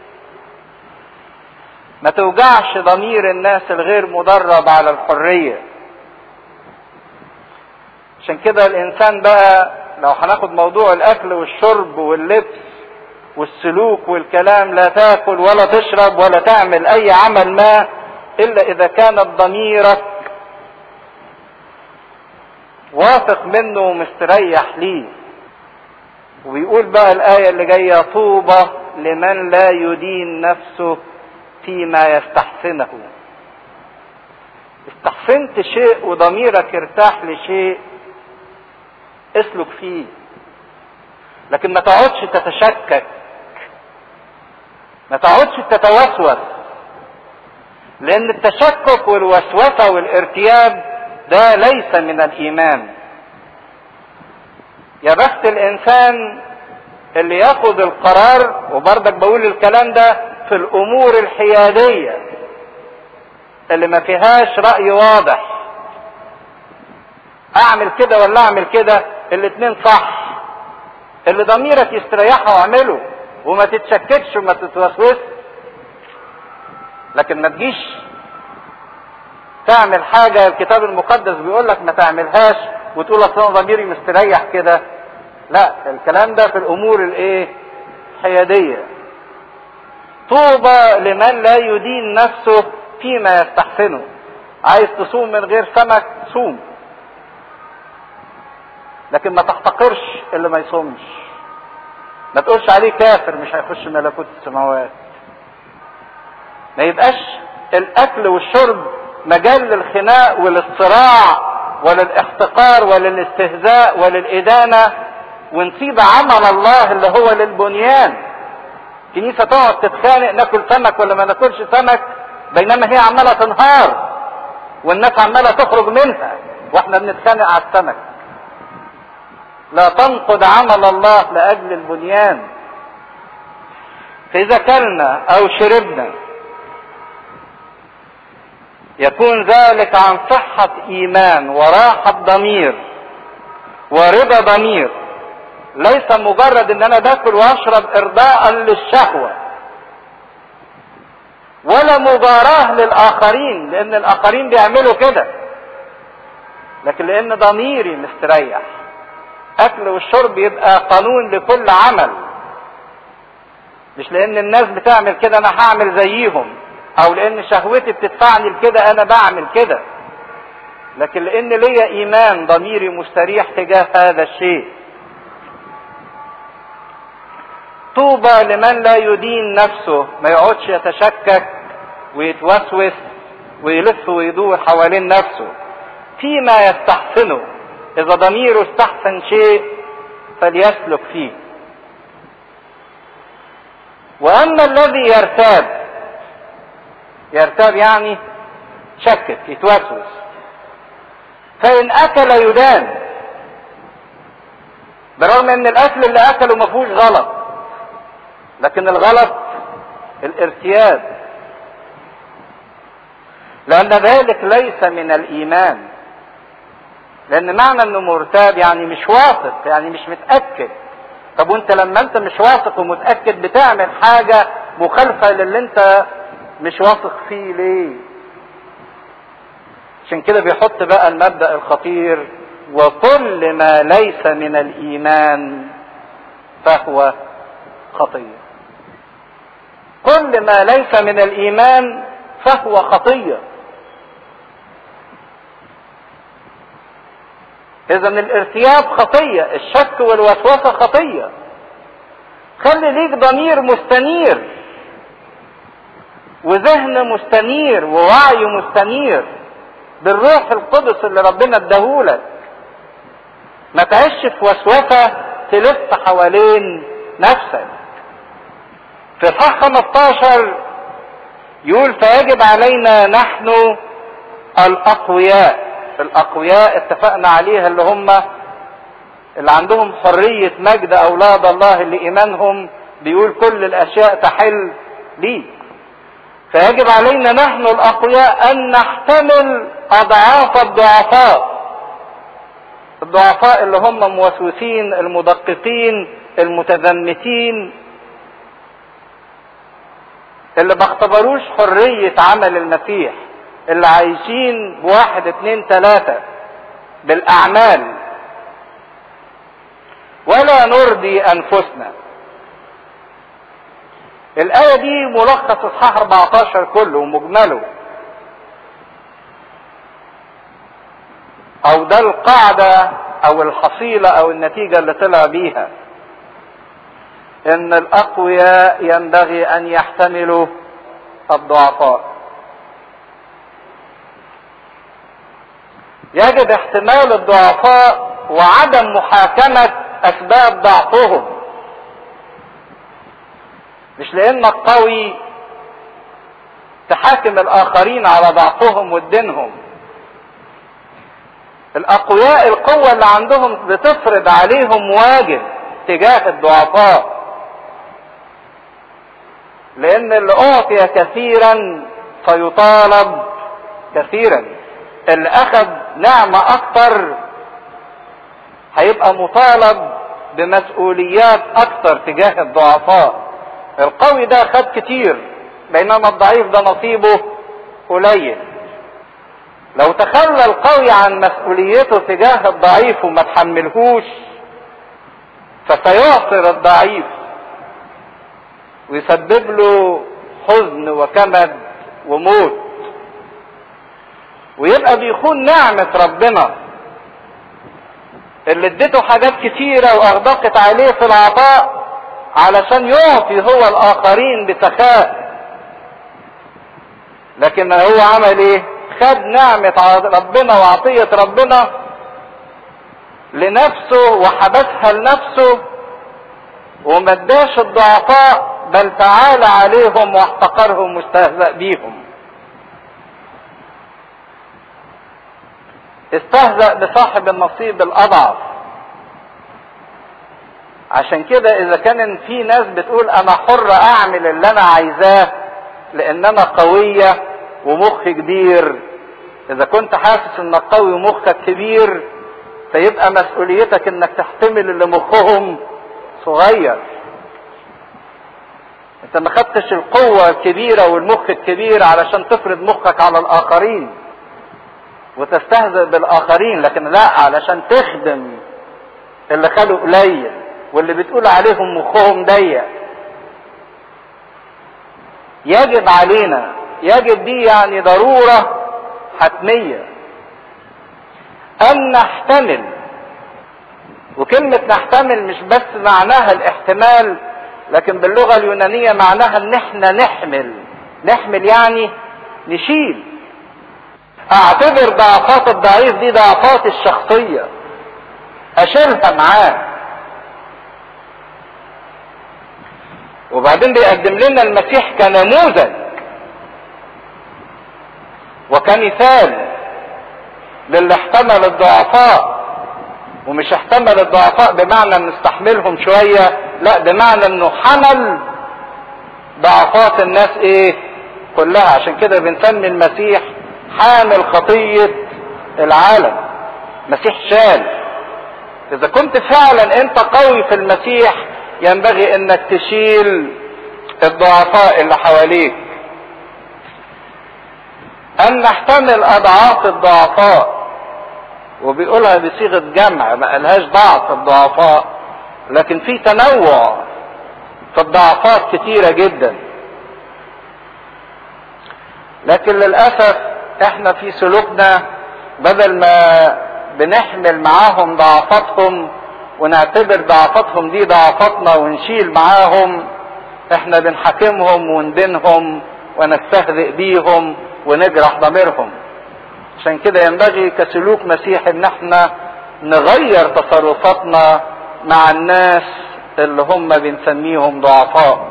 ما توجعش ضمير الناس الغير مدرب على الحرية عشان كده الانسان بقى لو هناخد موضوع الاكل والشرب واللبس والسلوك والكلام لا تاكل ولا تشرب ولا تعمل اي عمل ما الا اذا كانت ضميرك واثق منه ومستريح ليه وبيقول بقى الآية اللي جاية طوبى لمن لا يدين نفسه فيما يستحسنه استحسنت شيء وضميرك ارتاح لشيء اسلك فيه لكن ما تقعدش تتشكك ما تقعدش تتوسوس لان التشكك والوسوسه والارتياب ده ليس من الايمان يا بخت الانسان اللي ياخد القرار وبرضك بقول الكلام ده في الامور الحياديه اللي ما فيهاش راي واضح اعمل كده ولا اعمل كده الاتنين صح اللي ضميرك يستريحها واعمله وما تتشككش وما تتوسوس لكن ما تجيش تعمل حاجة الكتاب المقدس بيقول لك ما تعملهاش وتقول اصل انا ضميري مستريح كده لا الكلام ده في الامور الايه حيادية طوبى لمن لا يدين نفسه فيما يستحسنه عايز تصوم من غير سمك صوم لكن ما تحتقرش اللي ما يصومش ما تقولش عليه كافر مش هيخش ملكوت السماوات ما يبقاش الاكل والشرب مجال للخناق وللصراع وللاحتقار وللاستهزاء وللإدانة ونسيب عمل الله اللي هو للبنيان كنيسة تقعد تتخانق ناكل سمك ولا ما ناكلش سمك بينما هي عمالة تنهار والناس عمالة تخرج منها واحنا بنتخانق على السمك لا تنقض عمل الله لأجل البنيان فإذا كلنا أو شربنا يكون ذلك عن صحة إيمان وراحة ضمير ورضا ضمير ليس مجرد ان انا باكل واشرب ارضاء للشهوة ولا مباراة للاخرين لان الاخرين بيعملوا كده لكن لان ضميري مستريح اكل والشرب يبقى قانون لكل عمل مش لان الناس بتعمل كده انا هعمل زيهم او لان شهوتي بتدفعني لكده انا بعمل كده لكن لان ليا ايمان ضميري مستريح تجاه هذا الشيء طوبى لمن لا يدين نفسه ما يقعدش يتشكك ويتوسوس ويلف ويدور حوالين نفسه فيما يستحسنه اذا ضميره استحسن شيء فليسلك فيه واما الذي يرتاب يرتاب يعني شكك يتوسوس فان اكل يدان برغم ان الاكل اللي اكله ما فيهوش غلط لكن الغلط الارتياب لان ذلك ليس من الايمان لان معنى انه مرتاب يعني مش واثق يعني مش متاكد طب وانت لما انت مش واثق ومتاكد بتعمل حاجه مخالفه للي انت مش واثق فيه ليه عشان كده بيحط بقى المبدا الخطير وكل ما ليس من الايمان فهو خطيه كل ما ليس من الايمان فهو خطيه اذا الارتياب خطيه الشك والوسوسه خطيه خلي ليك ضمير مستنير وذهن مستنير ووعي مستنير بالروح القدس اللي ربنا اداهولك ما تعيش في وسوسه تلف حوالين نفسك في اصحاح 15 يقول فيجب علينا نحن الاقوياء الاقوياء اتفقنا عليها اللي هم اللي عندهم حرية مجد اولاد الله اللي ايمانهم بيقول كل الاشياء تحل لي فيجب علينا نحن الاقوياء ان نحتمل اضعاف الضعفاء الضعفاء اللي هم موسوسين المدققين المتذمتين اللي ما اختبروش حرية عمل المسيح اللي عايشين بواحد اتنين تلاتة بالاعمال ولا نرضي انفسنا الآية دي ملخص اصحاح 14 كله ومجمله او ده القاعدة او الحصيلة او النتيجة اللي طلع بيها ان الاقوياء ينبغي ان يحتملوا الضعفاء يجب احتمال الضعفاء وعدم محاكمة اسباب ضعفهم مش لانك قوي تحاكم الاخرين على ضعفهم ودينهم الاقوياء القوة اللي عندهم بتفرض عليهم واجب تجاه الضعفاء لان اللي اعطي كثيرا فيطالب كثيرا اللي اخذ نعمة اكتر هيبقى مطالب بمسؤوليات اكتر تجاه الضعفاء القوي ده خد كتير بينما الضعيف ده نصيبه قليل لو تخلى القوي عن مسؤوليته تجاه الضعيف وما تحملهوش فسيعصر الضعيف ويسبب له حزن وكمد وموت ويبقى بيخون نعمة ربنا اللي اديته حاجات كتيرة واغدقت عليه في العطاء علشان يعطي هو الاخرين بسخاء لكن هو عمل ايه خد نعمة ربنا وعطية ربنا لنفسه وحبسها لنفسه وما اداش الضعفاء بل تعالى عليهم واحتقرهم واستهزأ بيهم استهزأ بصاحب النصيب الأضعف عشان كده إذا كان في ناس بتقول أنا حر أعمل اللي أنا عايزاه لأن أنا قوية ومخ كبير إذا كنت حاسس إنك قوي ومخك كبير فيبقى مسؤوليتك إنك تحتمل اللي مخهم صغير انت ما خدتش القوة الكبيرة والمخ الكبير علشان تفرض مخك على الاخرين وتستهزئ بالاخرين لكن لا علشان تخدم اللي خدوا قليل واللي بتقول عليهم مخهم ضيق يجب علينا يجب دي يعني ضرورة حتمية ان نحتمل وكلمة نحتمل مش بس معناها الاحتمال لكن باللغة اليونانية معناها ان احنا نحمل نحمل يعني نشيل اعتبر ضعفات الضعيف دي ضعفات الشخصية اشيلها معاه وبعدين بيقدم لنا المسيح كنموذج وكمثال للي احتمل الضعفاء ومش احتمل الضعفاء بمعنى ان استحملهم شوية لا بمعنى انه حمل ضعفات الناس ايه كلها عشان كده بنسمي المسيح حامل خطية العالم مسيح شال اذا كنت فعلا انت قوي في المسيح ينبغي انك تشيل الضعفاء اللي حواليك ان نحتمل اضعاف الضعفاء وبيقولها بصيغة جمع ما قالهاش ضعف الضعفاء لكن في تنوع في الضعفات كتيرة جدا لكن للأسف احنا في سلوكنا بدل ما بنحمل معاهم ضعفاتهم ونعتبر ضعفاتهم دي ضعفاتنا ونشيل معاهم احنا بنحاكمهم وندينهم ونستهزئ بيهم ونجرح ضميرهم عشان كده ينبغي كسلوك مسيح ان احنا نغير تصرفاتنا مع الناس اللي هم بنسميهم ضعفاء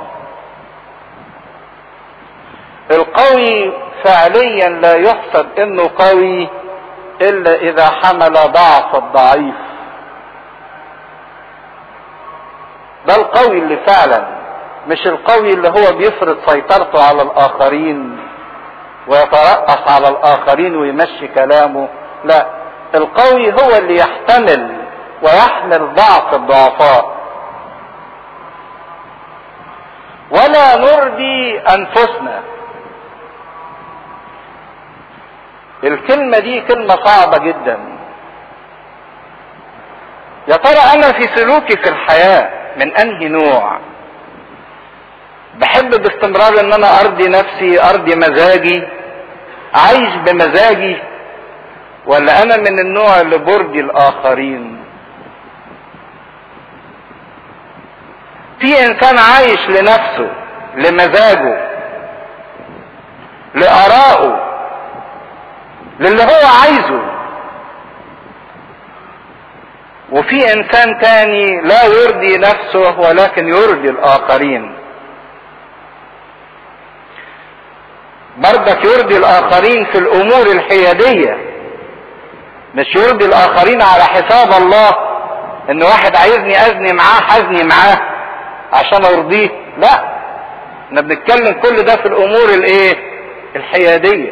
القوي فعليا لا يحسب انه قوي الا اذا حمل ضعف الضعيف ده القوي اللي فعلا مش القوي اللي هو بيفرض سيطرته على الاخرين ويترأس على الاخرين ويمشي كلامه لا القوي هو اللي يحتمل ويحمل ضعف الضعفاء ولا نرضي انفسنا الكلمة دي كلمة صعبة جدا يا ترى انا في سلوكي في الحياة من انهي نوع بحب باستمرار ان انا ارضي نفسي ارضي مزاجي عايش بمزاجي ولا انا من النوع اللي برضي الاخرين في انسان عايش لنفسه لمزاجه لارائه للي هو عايزه وفي انسان تاني لا يرضي نفسه ولكن يرضي الاخرين برضك يرضي الاخرين في الامور الحيادية مش يرضي الاخرين على حساب الله ان واحد عايزني ازني معاه حزني معاه عشان ارضيه لا احنا بنتكلم كل ده في الامور الايه الحياديه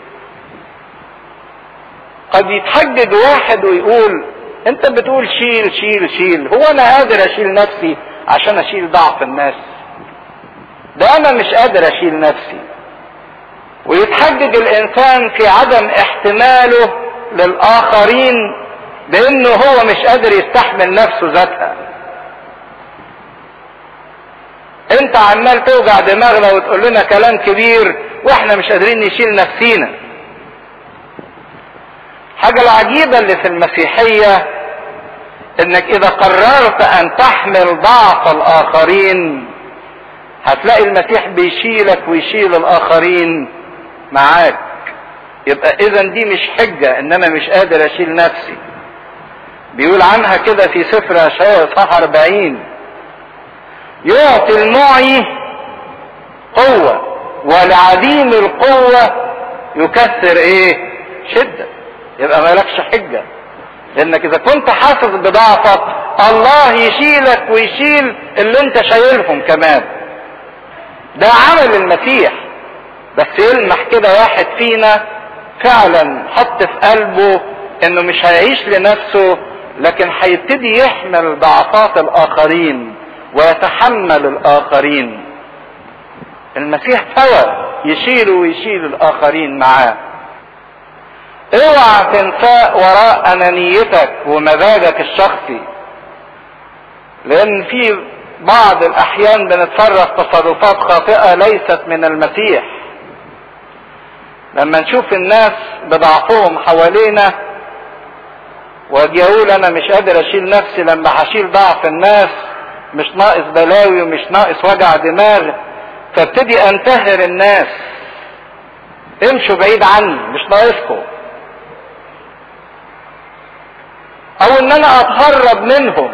قد يتحجج واحد ويقول انت بتقول شيل شيل شيل هو انا قادر اشيل نفسي عشان اشيل ضعف الناس ده انا مش قادر اشيل نفسي ويتحجج الانسان في عدم احتماله للاخرين بانه هو مش قادر يستحمل نفسه ذاتها انت عمال توجع دماغنا وتقول لنا كلام كبير واحنا مش قادرين نشيل نفسينا الحاجة العجيبة اللي في المسيحية انك اذا قررت ان تحمل ضعف الاخرين هتلاقي المسيح بيشيلك ويشيل الاخرين معاك يبقى اذا دي مش حجة ان انا مش قادر اشيل نفسي بيقول عنها كده في سفر اشعياء صح 40 يعطي المعي قوة ولعديم القوة يكسر ايه شدة يبقى مالكش حجة لانك اذا كنت حاسس بضعفك الله يشيلك ويشيل اللي انت شايلهم كمان ده عمل المسيح بس يلمح كده واحد فينا فعلا حط في قلبه انه مش هيعيش لنفسه لكن هيبتدي يحمل ضعفات الاخرين ويتحمل الاخرين المسيح سوى يشيل ويشيل الاخرين معاه اوعى تنساء وراء انانيتك ومزاجك الشخصي لان في بعض الاحيان بنتصرف تصرفات خاطئه ليست من المسيح لما نشوف الناس بضعفهم حوالينا واجي اقول انا مش قادر اشيل نفسي لما هشيل ضعف الناس مش ناقص بلاوي ومش ناقص وجع دماغ فابتدي انتهر الناس امشوا بعيد عني مش ناقصكم او ان انا اتهرب منهم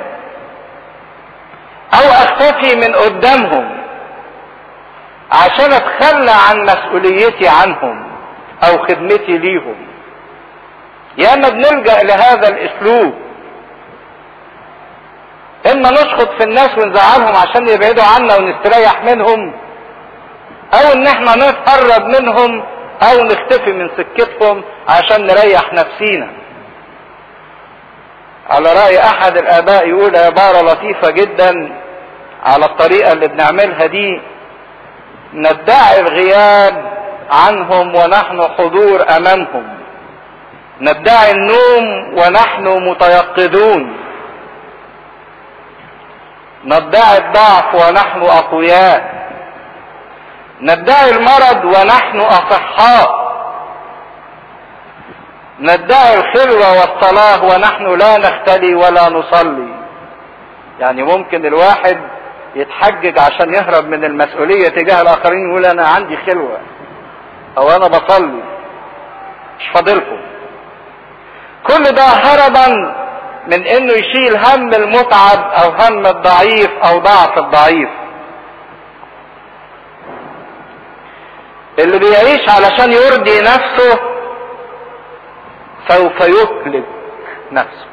او اختفي من قدامهم عشان اتخلى عن مسؤوليتي عنهم او خدمتي ليهم ياما بنلجا لهذا الاسلوب اما نشخط في الناس ونزعلهم عشان يبعدوا عنا ونستريح منهم او ان احنا نتهرب منهم او نختفي من سكتهم عشان نريح نفسينا على رأي احد الاباء يقول عبارة لطيفة جدا على الطريقة اللي بنعملها دي ندعي الغياب عنهم ونحن حضور امامهم ندعي النوم ونحن متيقظون ندعي الضعف ونحن اقوياء ندعي المرض ونحن اصحاء ندعي الخلوة والصلاة ونحن لا نختلي ولا نصلي يعني ممكن الواحد يتحجج عشان يهرب من المسؤولية تجاه الآخرين يقول أنا عندي خلوة أو أنا بصلي مش فاضلكم كل ده هربا من انه يشيل هم المتعب او هم الضعيف او ضعف الضعيف اللي بيعيش علشان يرضي نفسه سوف يهلك نفسه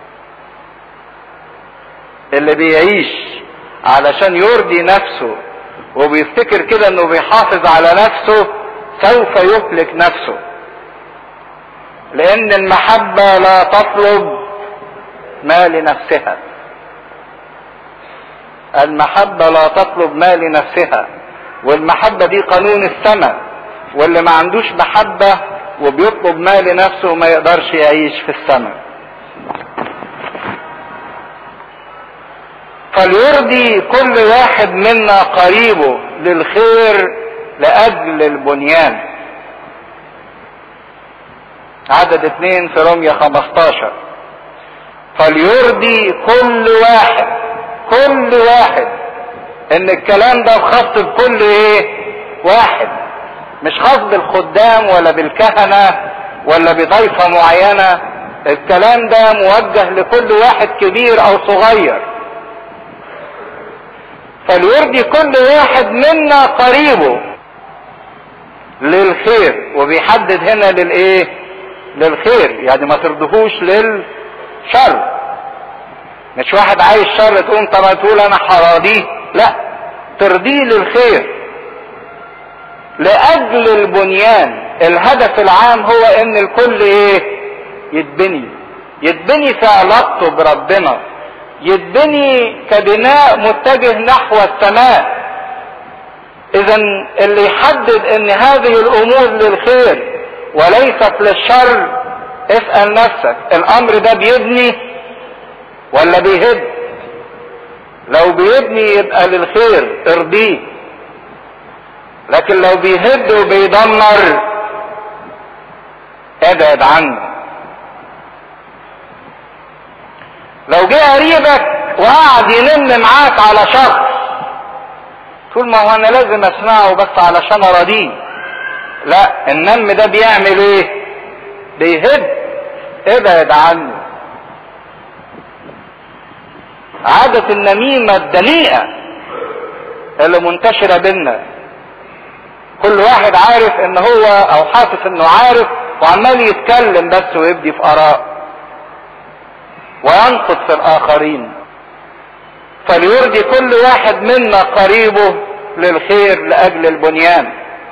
اللي بيعيش علشان يرضي نفسه وبيفتكر كده انه بيحافظ على نفسه سوف يهلك نفسه لان المحبة لا تطلب ما لنفسها المحبة لا تطلب ما لنفسها والمحبة دي قانون السماء واللي ما عندوش محبة وبيطلب ما لنفسه ما يقدرش يعيش في السماء فليرضي كل واحد منا قريبه للخير لأجل البنيان عدد اتنين في رمية خمستاشر فليرضي كل واحد كل واحد ان الكلام ده خاص بكل ايه واحد مش خاص بالخدام ولا بالكهنة ولا بضيفة معينة الكلام ده موجه لكل واحد كبير او صغير فليرضي كل واحد منا قريبه للخير وبيحدد هنا للايه للخير يعني ما ترضهوش للشر مش واحد عايز شر تقوم طبعا تقول انا حراضيه لا ترضيه للخير لاجل البنيان الهدف العام هو ان الكل ايه يتبني يتبني في علاقته بربنا يتبني كبناء متجه نحو السماء اذا اللي يحدد ان هذه الامور للخير وليست للشر اسأل نفسك الامر ده بيبني ولا بيهد لو بيبني يبقى للخير ارضيه لكن لو بيهد وبيدمر ابعد عنه لو جه قريبك وقعد ينم معاك على شخص تقول ما هو انا لازم اسمعه بس علشان اراضيه لا النم ده بيعمل ايه بيهد ابعد عنه عادة النميمة الدنيئة اللي منتشرة بينا كل واحد عارف ان هو او حاسس انه عارف وعمال يتكلم بس ويبدي في اراء وينقد في الاخرين فليرضي كل واحد منا قريبه للخير لاجل البنيان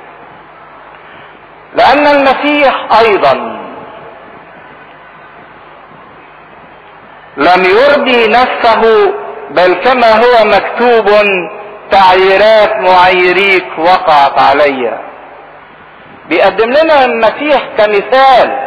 لان المسيح ايضا لم يرضي نفسه بل كما هو مكتوب تعييرات معيريك وقعت علي بيقدم لنا المسيح كمثال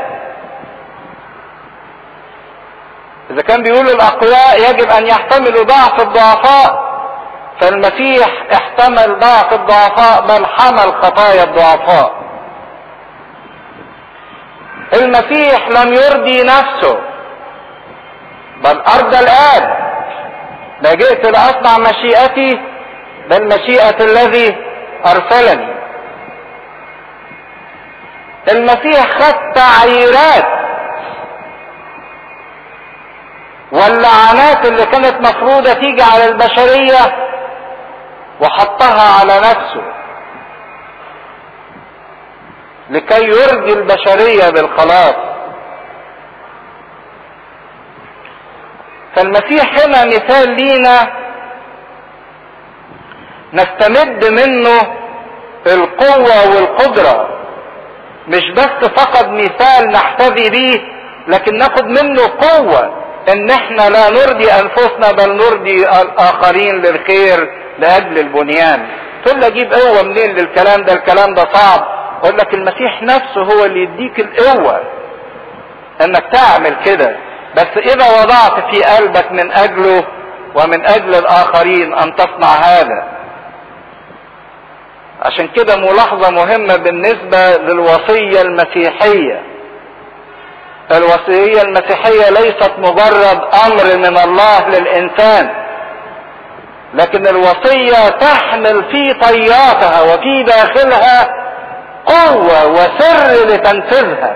اذا كان بيقول الاقوياء يجب ان يحتملوا ضعف الضعفاء فالمسيح احتمل ضعف الضعفاء بل حمل خطايا الضعفاء المسيح لم يرضي نفسه بل ارضى الاب لا جئت لاصنع مشيئتي بل مشيئة الذي ارسلني المسيح خد تعييرات واللعنات اللي كانت مفروضة تيجي على البشرية وحطها على نفسه لكي يرضي البشرية بالخلاص فالمسيح هنا مثال لينا نستمد منه القوة والقدرة مش بس فقط مثال نحتذي به لكن ناخد منه قوة ان احنا لا نرضي انفسنا بل نرضي الاخرين للخير لاجل البنيان تقول لي اجيب قوة منين للكلام ده الكلام ده صعب اقول لك المسيح نفسه هو اللي يديك القوة انك تعمل كده بس اذا وضعت في قلبك من اجله ومن اجل الاخرين ان تصنع هذا عشان كده ملاحظة مهمة بالنسبة للوصية المسيحية الوصية المسيحية ليست مجرد امر من الله للانسان لكن الوصية تحمل في طياتها وفي داخلها قوة وسر لتنفيذها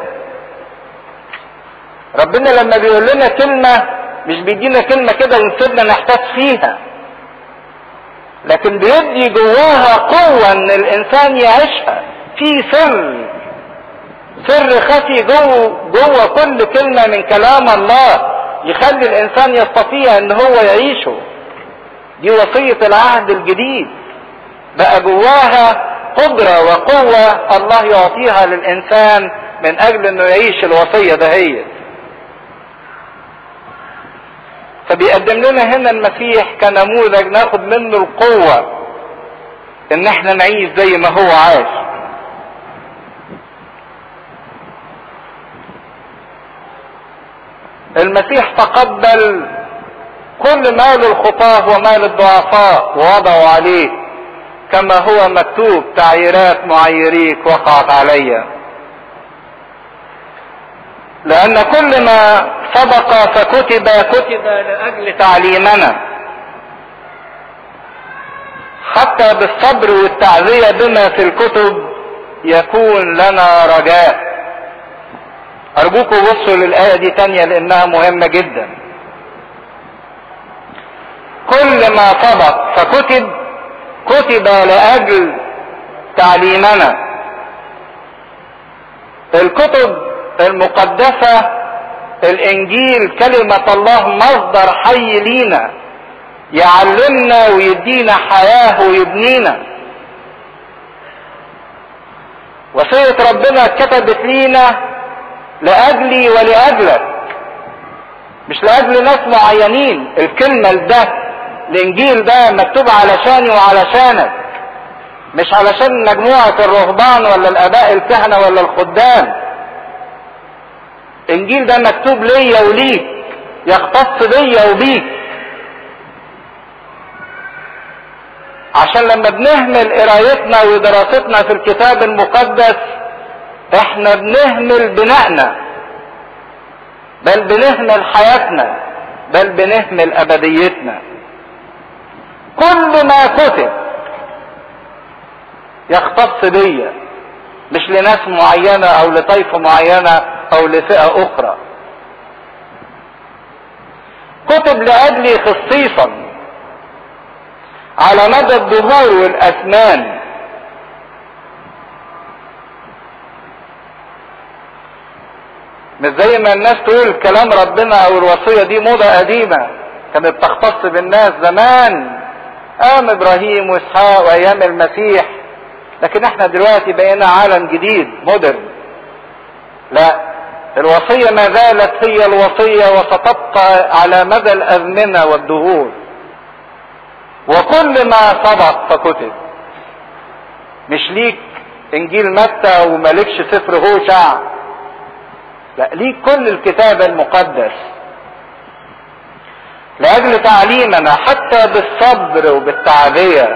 ربنا لما بيقول لنا كلمة مش بيدينا كلمة كده ونسيبنا نحتاج فيها لكن بيدي جواها قوة ان الانسان يعيشها في سر سر خفي جوه جوه كل كلمة من كلام الله يخلي الانسان يستطيع ان هو يعيشه دي وصية العهد الجديد بقى جواها قدرة وقوة الله يعطيها للانسان من اجل انه يعيش الوصية دهيت فبيقدم لنا هنا المسيح كنموذج ناخد منه القوة ان احنا نعيش زي ما هو عايش المسيح تقبل كل مال الخطاة ومال الضعفاء ووضعوا عليه كما هو مكتوب تعييرات معيريك وقعت علي لان كل ما سبق فكتب كتب لاجل تعليمنا حتى بالصبر والتعزية بما في الكتب يكون لنا رجاء ارجوكم بصوا للآية دي تانية لانها مهمة جدا كل ما سبق فكتب كتب لاجل تعليمنا الكتب المقدسة الانجيل كلمة الله مصدر حي لينا يعلمنا ويدينا حياة ويبنينا وصية ربنا كتبت لينا لأجلي ولأجلك مش لأجل ناس معينين الكلمة ده الإنجيل ده مكتوب علشاني وعلشانك مش علشان مجموعة الرهبان ولا الآباء الكهنة ولا الخدام الإنجيل ده مكتوب ليا وليك يختص بيا وبيك عشان لما بنهمل قرايتنا ودراستنا في الكتاب المقدس احنا بنهمل بنائنا بل بنهمل حياتنا بل بنهمل ابديتنا كل ما كتب يختص بيا مش لناس معينة او لطائفة معينة او لفئة اخرى كتب لاجلي خصيصا على مدى الدهور والاسنان مش زي ما الناس تقول كلام ربنا او الوصية دي موضة قديمة كانت تختص بالناس زمان قام ابراهيم واسحاق وايام المسيح لكن احنا دلوقتي بقينا عالم جديد مودرن لا الوصية ما زالت هي الوصية وستبقى على مدى الازمنة والدهور وكل ما سبق فكتب مش ليك انجيل متى ومالكش سفر هوشع لا ليك كل الكتاب المقدس لاجل تعليمنا حتى بالصبر وبالتعبية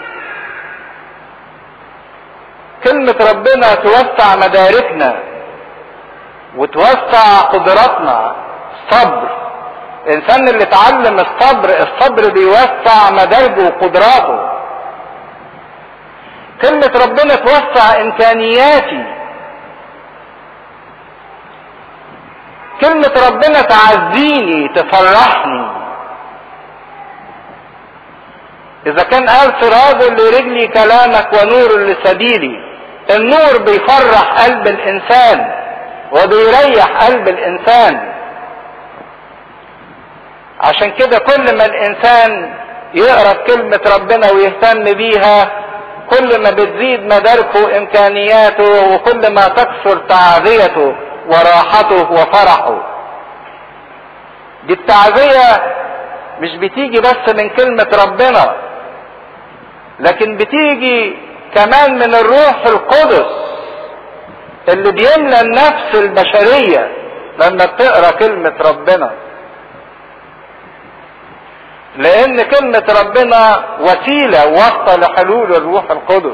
كلمة ربنا توسع مداركنا وتوسع قدراتنا الصبر الانسان اللي اتعلم الصبر الصبر بيوسع مدارجه وقدراته كلمة ربنا توسع امكانياتي كلمة ربنا تعزيني تفرحني اذا كان قال سراج لرجلي كلامك ونور لسبيلي النور بيفرح قلب الانسان وبيريح قلب الانسان عشان كده كل ما الانسان يقرا كلمة ربنا ويهتم بيها كل ما بتزيد مداركه امكانياته وكل ما تكثر تعزيته وراحته وفرحه دي التعزية مش بتيجي بس من كلمة ربنا لكن بتيجي كمان من الروح القدس اللي بيملى النفس البشرية لما بتقرا كلمة ربنا لان كلمة ربنا وسيلة واسطة لحلول الروح القدس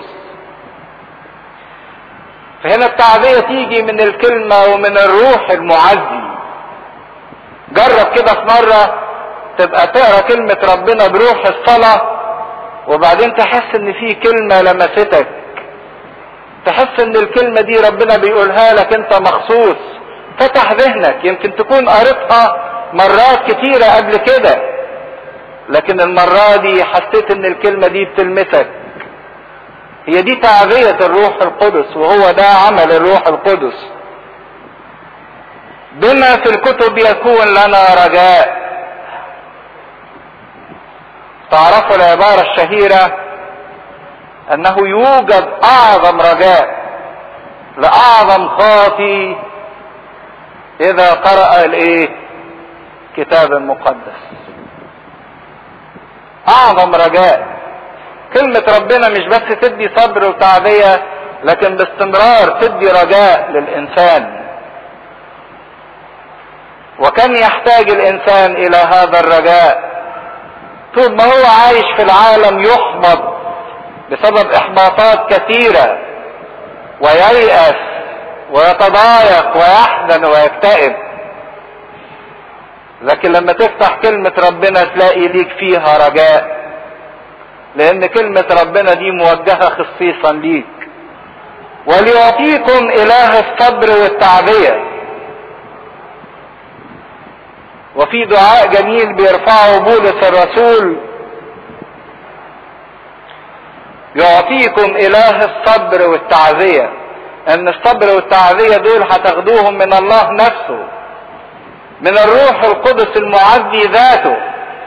فهنا التعزية تيجي من الكلمة ومن الروح المعزي جرب كده في مرة تبقى تقرا كلمة ربنا بروح الصلاة وبعدين تحس ان في كلمة لمستك تحس ان الكلمة دي ربنا بيقولها لك انت مخصوص فتح ذهنك يمكن تكون قريتها مرات كتيرة قبل كده لكن المرة دي حسيت ان الكلمة دي بتلمسك هي دي تعزية الروح القدس وهو ده عمل الروح القدس بما في الكتب يكون لنا رجاء تعرفوا العبارة الشهيرة انه يوجد اعظم رجاء لاعظم خاطي اذا قرأ الايه كتاب المقدس اعظم رجاء كلمة ربنا مش بس تدي صبر وتعزية لكن باستمرار تدي رجاء للانسان وكم يحتاج الانسان الى هذا الرجاء طول ما هو عايش في العالم يحبط بسبب احباطات كثيرة وييأس ويتضايق ويحزن ويكتئب لكن لما تفتح كلمة ربنا تلاقي ليك فيها رجاء لان كلمة ربنا دي موجهة خصيصا ليك وليعطيكم اله الصبر والتعبية وفي دعاء جميل بيرفعه بولس الرسول يعطيكم اله الصبر والتعزية ان الصبر والتعزية دول هتاخدوهم من الله نفسه من الروح القدس المعزي ذاته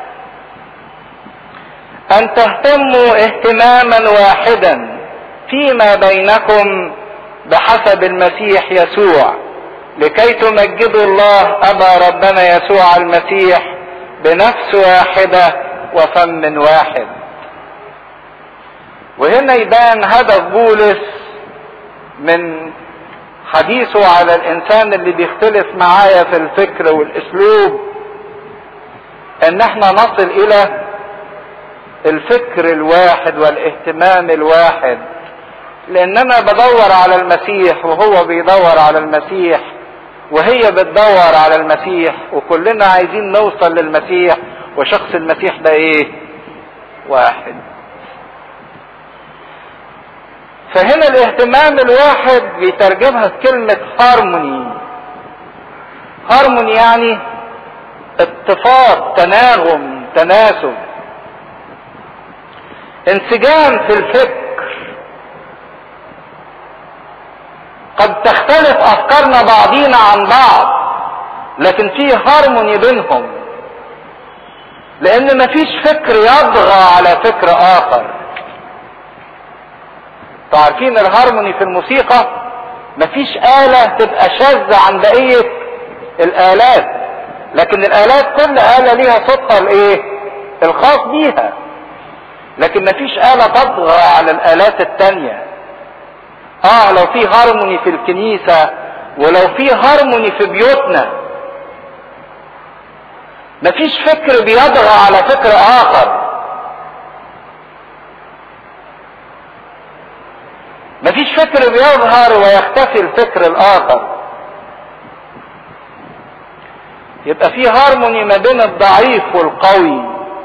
ان تهتموا اهتماما واحدا فيما بينكم بحسب المسيح يسوع لكي تمجدوا الله ابا ربنا يسوع المسيح بنفس واحده وفم واحد وهنا يبان هدف بولس من حديثه على الانسان اللي بيختلف معايا في الفكر والاسلوب ان احنا نصل الى الفكر الواحد والاهتمام الواحد لان انا بدور على المسيح وهو بيدور على المسيح وهي بتدور على المسيح وكلنا عايزين نوصل للمسيح وشخص المسيح ده ايه واحد فهنا الاهتمام الواحد بيترجمها بكلمة هارموني هارموني يعني اتفاق تناغم تناسب انسجام في الفكر قد تختلف افكارنا بعضينا عن بعض لكن في هارموني بينهم لان مفيش فكر يطغى على فكر اخر عارفين الهارموني في الموسيقى مفيش آلة تبقى شاذة عن بقية الآلات لكن الآلات كل آلة ليها صوتها الايه الخاص بيها لكن مفيش آلة تطغى على الآلات التانية اه لو في هارموني في الكنيسة ولو في هارموني في بيوتنا مفيش فكر بيطغى على فكر آخر مفيش فكر بيظهر ويختفي الفكر الآخر يبقى في هارموني ما بين الضعيف والقوي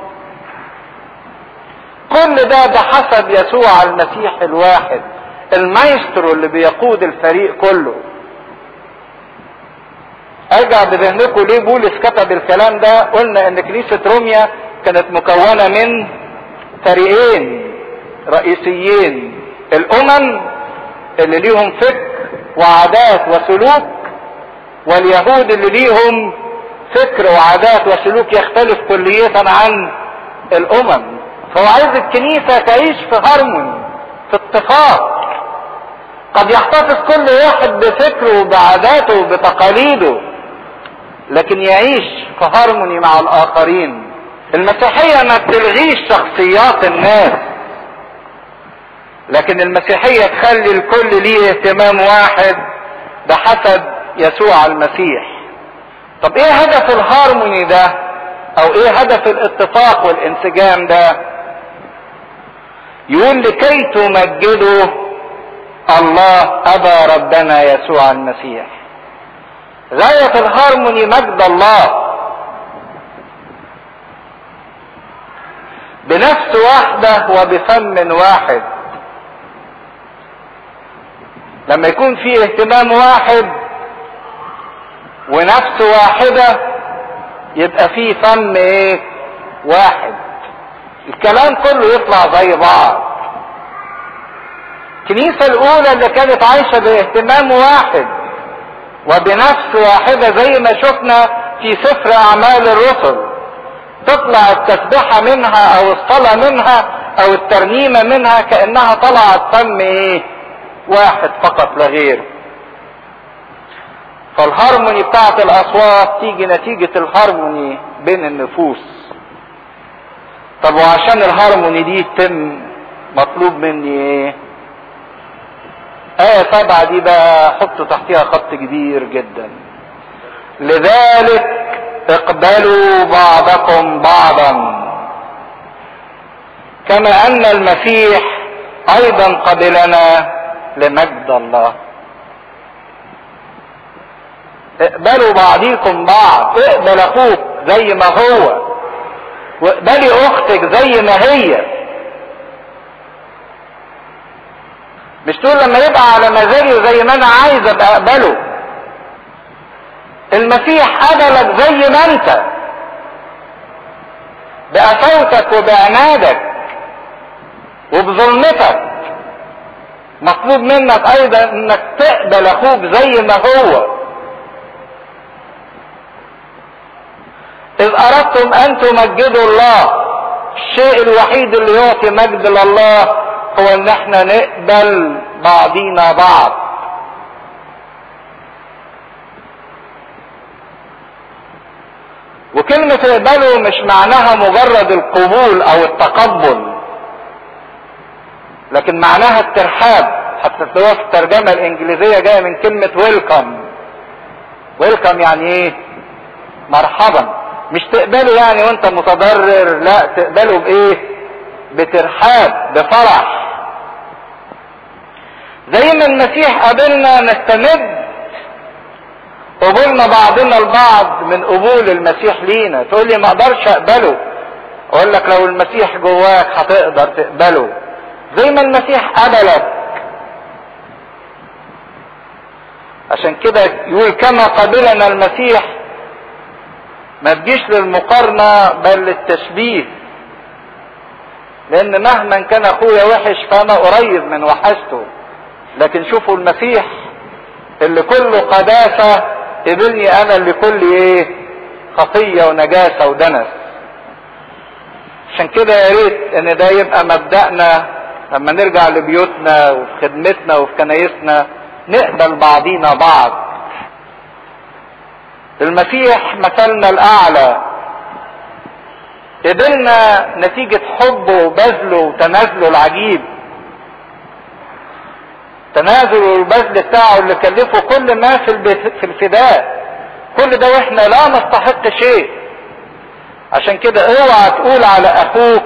كل ده بحسب يسوع المسيح الواحد المايسترو اللي بيقود الفريق كله ارجع بذهنكم ليه بولس كتب الكلام ده قلنا ان كنيسة روميا كانت مكونة من فريقين رئيسيين الامم اللي ليهم فكر وعادات وسلوك واليهود اللي ليهم فكر وعادات وسلوك يختلف كلية عن الامم فهو عايز الكنيسة تعيش في هارموني في اتفاق قد يحتفظ كل واحد بفكره وبعاداته وبتقاليده لكن يعيش في هارموني مع الاخرين المسيحية ما بتلغيش شخصيات الناس لكن المسيحية تخلي الكل ليه اهتمام واحد بحسب يسوع المسيح طب ايه هدف الهارموني ده او ايه هدف الاتفاق والانسجام ده يقول لكي تمجدوا الله ابا ربنا يسوع المسيح غاية الهارموني مجد الله بنفس واحدة وبفم واحد لما يكون في اهتمام واحد ونفس واحدة يبقى في فم ايه واحد الكلام كله يطلع زي بعض الكنيسة الأولى اللي كانت عايشة باهتمام واحد وبنفس واحدة زي ما شفنا في سفر أعمال الرسل تطلع التسبحة منها أو الصلاة منها أو الترنيمة منها كأنها طلعت فم إيه؟ واحد فقط لا غير. فالهارموني بتاعت الأصوات تيجي نتيجة الهارموني بين النفوس. طب وعشان الهارموني دي تتم مطلوب مني ايه؟ آية سبعة دي بقى حطوا تحتها خط كبير جدا. لذلك اقبلوا بعضكم بعضا كما ان المسيح ايضا قبلنا لمجد الله. اقبلوا بعضيكم بعض، اقبل اخوك زي ما هو، واقبلي اختك زي ما هي. مش تقول لما يبقى على مزاجي زي ما انا عايز ابقى اقبله المسيح قبلك زي ما انت بقساوتك وبعنادك وبظلمتك مطلوب منك ايضا انك تقبل اخوك زي ما هو اذ اردتم ان تمجدوا الله الشيء الوحيد اللي يعطي مجد لله هو ان احنا نقبل بعضينا بعض وكلمة اقبلوا مش معناها مجرد القبول او التقبل لكن معناها الترحاب حتى تلاقوها في الترجمة الانجليزية جاية من كلمة ويلكم ويلكم يعني ايه مرحبا مش تقبله يعني وانت متضرر لا تقبله بايه بترحاب بفرح زي ما المسيح قابلنا نستمد قبولنا بعضنا البعض من قبول المسيح لينا تقول لي ما اقدرش اقبله اقول لك لو المسيح جواك هتقدر تقبله زي ما المسيح قبلك عشان كده يقول كما قبلنا المسيح ما تجيش للمقارنة بل للتشبيه لان مهما كان اخويا وحش فانا قريب من وحشته لكن شوفوا المسيح اللي كله قداسة قبلني انا اللي كل ايه خطية ونجاسة ودنس عشان كده يا ريت ان ده يبقى مبدأنا لما نرجع لبيوتنا وفي خدمتنا وفي كنايسنا نقبل بعضينا بعض المسيح مثلنا الاعلى قبلنا نتيجة حبه وبذله وتنازله العجيب تنازل والبذل بتاعه اللي كلفه كل ما في في الفداء كل ده واحنا لا نستحق شيء عشان كده اوعى تقول على اخوك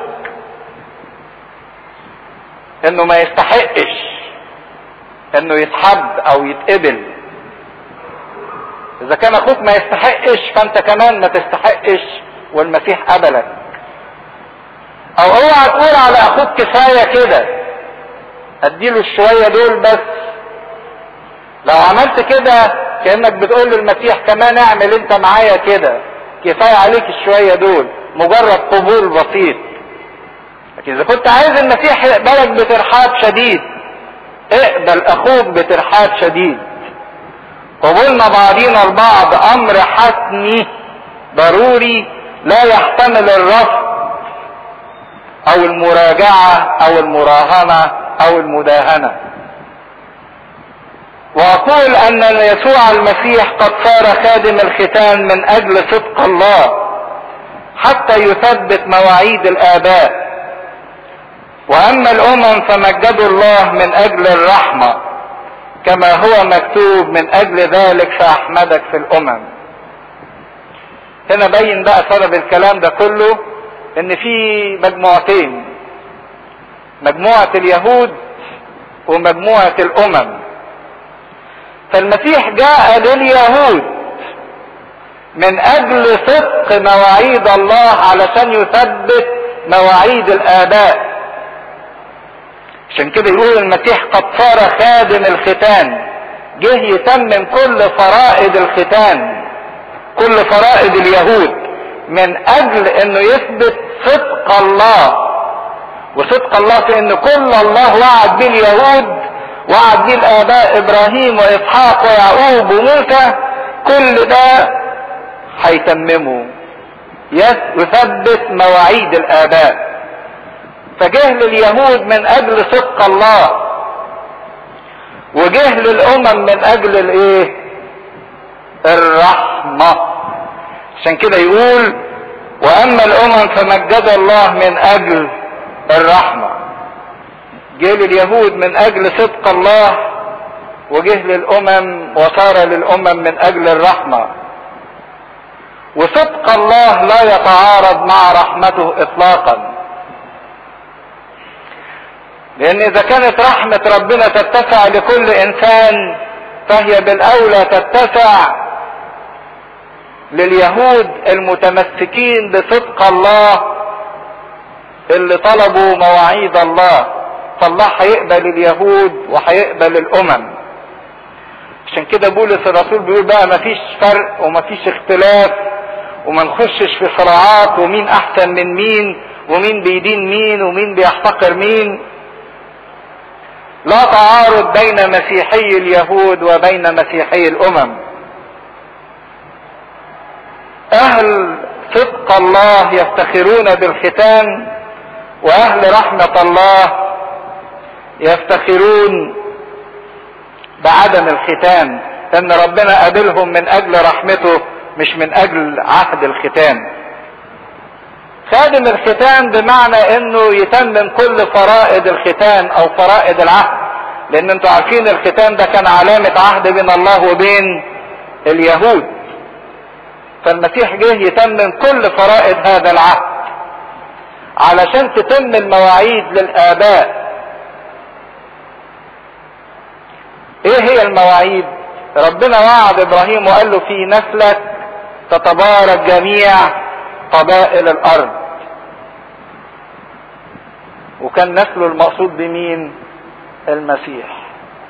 انه ما يستحقش انه يتحب او يتقبل اذا كان اخوك ما يستحقش فانت كمان ما تستحقش والمسيح قبلك او اوعى تقول على اخوك كفاية كده اديله الشوية دول بس لو عملت كده كأنك بتقول للمسيح كمان اعمل انت معايا كده كفاية عليك الشوية دول مجرد قبول بسيط لكن اذا كنت عايز المسيح يقبلك بترحاب شديد اقبل اخوك بترحاب شديد قبولنا بعضينا البعض امر حتمي ضروري لا يحتمل الرفض او المراجعة او المراهنة او المداهنة واقول ان يسوع المسيح قد صار خادم الختان من اجل صدق الله حتى يثبت مواعيد الاباء واما الامم فمجدوا الله من اجل الرحمه كما هو مكتوب من اجل ذلك فاحمدك في الامم هنا بين بقى سبب الكلام ده كله ان في مجموعتين مجموعه اليهود ومجموعه الامم فالمسيح جاء لليهود من اجل صدق مواعيد الله علشان يثبت مواعيد الاباء عشان كده يقول المسيح قد صار خادم الختان جه يتمم كل فرائض الختان كل فرائض اليهود من اجل انه يثبت صدق الله وصدق الله في ان كل الله وعد به اليهود وعد به الاباء ابراهيم واسحاق ويعقوب وموسى كل ده هيتممه يثبت مواعيد الاباء فجه لليهود من اجل صدق الله وجه للامم من اجل الايه الرحمة عشان كده يقول واما الامم فمجد الله من اجل الرحمة جه لليهود من اجل صدق الله وجه للامم وصار للامم من اجل الرحمة وصدق الله لا يتعارض مع رحمته اطلاقا لان اذا كانت رحمة ربنا تتسع لكل انسان فهي بالاولى تتسع لليهود المتمسكين بصدق الله اللي طلبوا مواعيد الله فالله هيقبل اليهود وهيقبل الامم عشان كده بولس الرسول بيقول بقى مفيش فرق ومفيش اختلاف وما نخشش في صراعات ومين احسن من مين ومين بيدين مين ومين بيحتقر مين لا تعارض بين مسيحي اليهود وبين مسيحي الامم اهل صدق الله يفتخرون بالختان واهل رحمة الله يفتخرون بعدم الختان ان ربنا قابلهم من اجل رحمته مش من اجل عهد الختان خادم الختان بمعنى انه يتمم كل فرائض الختان او فرائض العهد لان انتوا عارفين الختان ده كان علامة عهد بين الله وبين اليهود فالمسيح جه يتمم كل فرائض هذا العهد علشان تتم المواعيد للاباء ايه هي المواعيد ربنا وعد ابراهيم وقال له في نسلك تتبارك جميع قبائل الارض وكان نسله المقصود بمين المسيح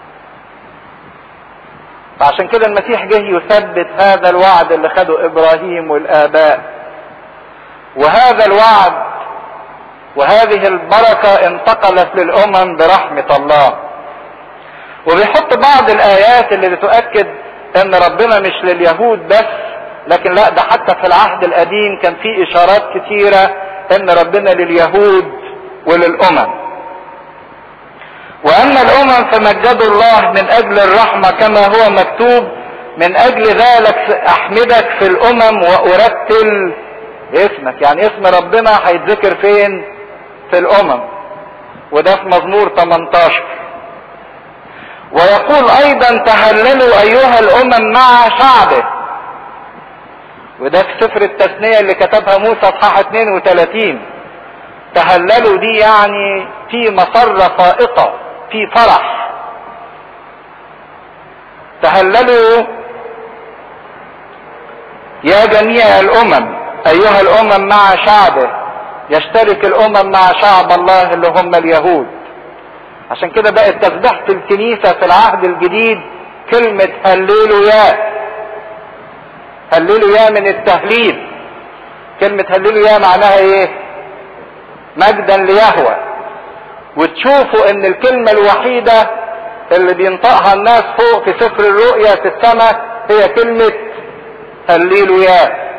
فعشان كده المسيح جه يثبت هذا الوعد اللي خده ابراهيم والاباء وهذا الوعد وهذه البركة انتقلت للامم برحمة الله وبيحط بعض الايات اللي بتؤكد ان ربنا مش لليهود بس لكن لا ده حتى في العهد القديم كان في اشارات كتيرة ان ربنا لليهود وللامم واما الامم فمجدوا الله من اجل الرحمة كما هو مكتوب من اجل ذلك احمدك في الامم وارتل اسمك يعني اسم ربنا هيتذكر فين في الامم وده في مزمور 18 ويقول ايضا تهللوا ايها الامم مع شعبه وده في سفر التثنية اللي كتبها موسى اصحاح 32 تهللوا دي يعني في مسرة فائقة في فرح تهللوا يا جميع الامم ايها الامم مع شعبه يشترك الامم مع شعب الله اللي هم اليهود عشان كده بقت تسبحة الكنيسة في العهد الجديد كلمة هللوا يا هللوا يا من التهليل كلمة هللوا يا معناها ايه مجدا ليهوى وتشوفوا ان الكلمة الوحيدة اللي بينطقها الناس فوق في سفر الرؤيا في السماء هي كلمة هللوا يا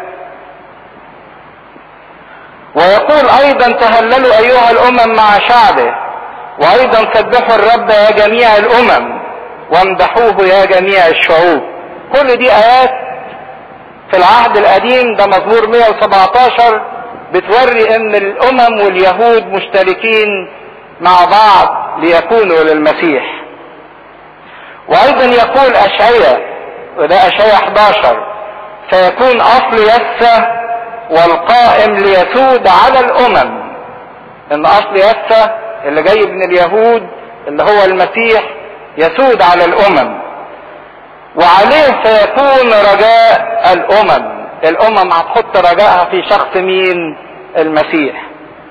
ويقول ايضا تهللوا ايها الامم مع شعبه وايضا سبحوا الرب يا جميع الامم وامدحوه يا جميع الشعوب كل دي ايات في العهد القديم ده مزمور 117 بتوري ان الامم واليهود مشتركين مع بعض ليكونوا للمسيح وايضا يقول اشعياء وده اشعياء 11 فيكون اصل يسه والقائم ليسود على الامم ان اصل يسه اللي جاي من اليهود اللي هو المسيح يسود على الامم وعليه سيكون رجاء الامم الامم هتحط رجائها في شخص مين المسيح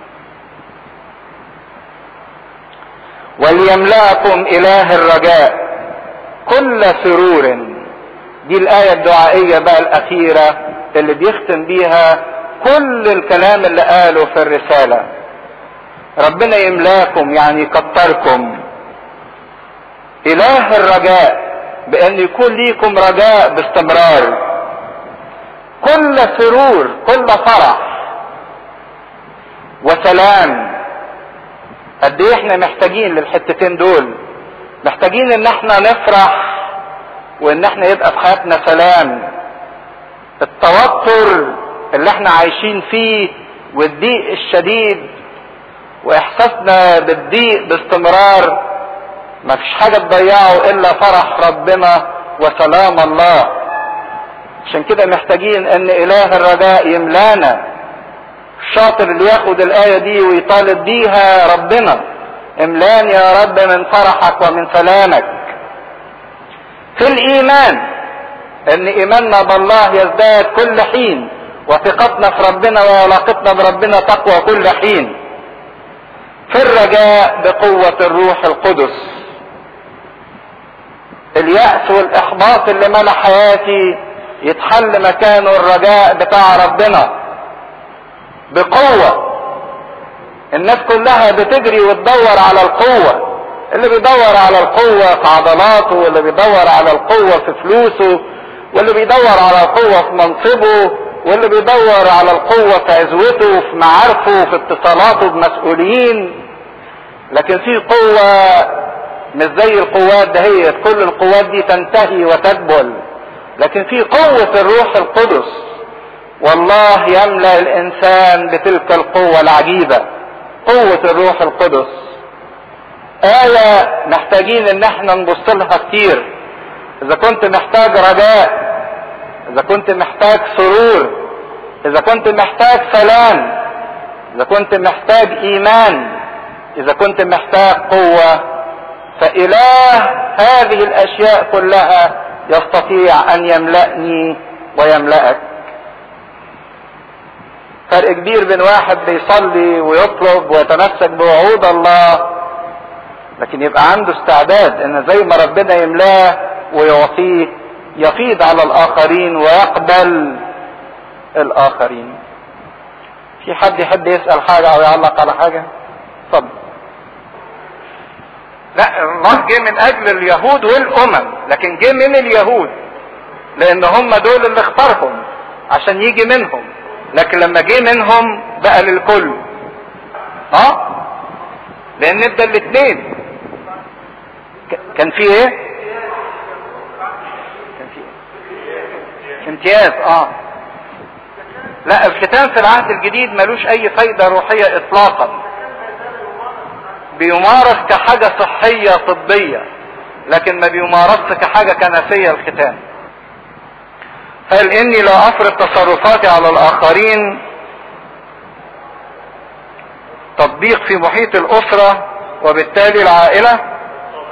وليملأكم اله الرجاء كل سرور دي الايه الدعائيه بقى الاخيره اللي بيختم بيها كل الكلام اللي قاله في الرساله ربنا يملاكم يعني يكتركم اله الرجاء بان يكون ليكم رجاء باستمرار كل سرور كل فرح وسلام قد ايه احنا محتاجين للحتتين دول محتاجين ان احنا نفرح وان احنا يبقى في حياتنا سلام التوتر اللي احنا عايشين فيه والضيق الشديد واحساسنا بالضيق باستمرار ما فيش حاجة تضيعه الا فرح ربنا وسلام الله عشان كده محتاجين ان اله الرجاء يملانا الشاطر اللي ياخد الاية دي ويطالب بيها ربنا املان يا رب من فرحك ومن سلامك في الايمان ان ايماننا بالله يزداد كل حين وثقتنا في ربنا وعلاقتنا بربنا تقوى كل حين في الرجاء بقوة الروح القدس اليأس والإحباط اللي ملا حياتي يتحل مكانه الرجاء بتاع ربنا بقوة الناس كلها بتجري وتدور على القوة اللي بيدور على القوة في عضلاته واللي بيدور على القوة في فلوسه واللي بيدور على القوة في منصبه واللي بيدور على القوة في عزوته وفي معارفه وفي اتصالاته بمسؤولين لكن في قوة مش زي القوات دهيت كل القوات دي تنتهي وتدبل لكن في قوة الروح القدس والله يملأ الإنسان بتلك القوة العجيبة قوة الروح القدس آية محتاجين إن احنا نبص لها كتير إذا كنت محتاج رجاء إذا كنت محتاج سرور إذا كنت محتاج سلام إذا كنت محتاج إيمان إذا كنت محتاج قوة فإله هذه الأشياء كلها يستطيع أن يملأني ويملأك فرق كبير بين واحد بيصلي ويطلب ويتمسك بوعود الله لكن يبقى عنده استعداد ان زي ما ربنا يملاه ويعطيه يفيض على الاخرين ويقبل الاخرين في حد يحب يسأل حاجة او يعلق على حاجة اتفضل لا الله جه من اجل اليهود والامم لكن جه من اليهود لان هم دول اللي اختارهم عشان يجي منهم لكن لما جه منهم بقى للكل اه لان ادى الاثنين كان في ايه كان في ايه امتياز اه لا الختان في العهد الجديد ملوش اي فايدة روحية اطلاقا بيمارس كحاجة صحية طبية لكن ما بيمارسش كحاجة كنسية الختان قال اني لا افرض تصرفاتي على الاخرين تطبيق في محيط الاسرة وبالتالي العائلة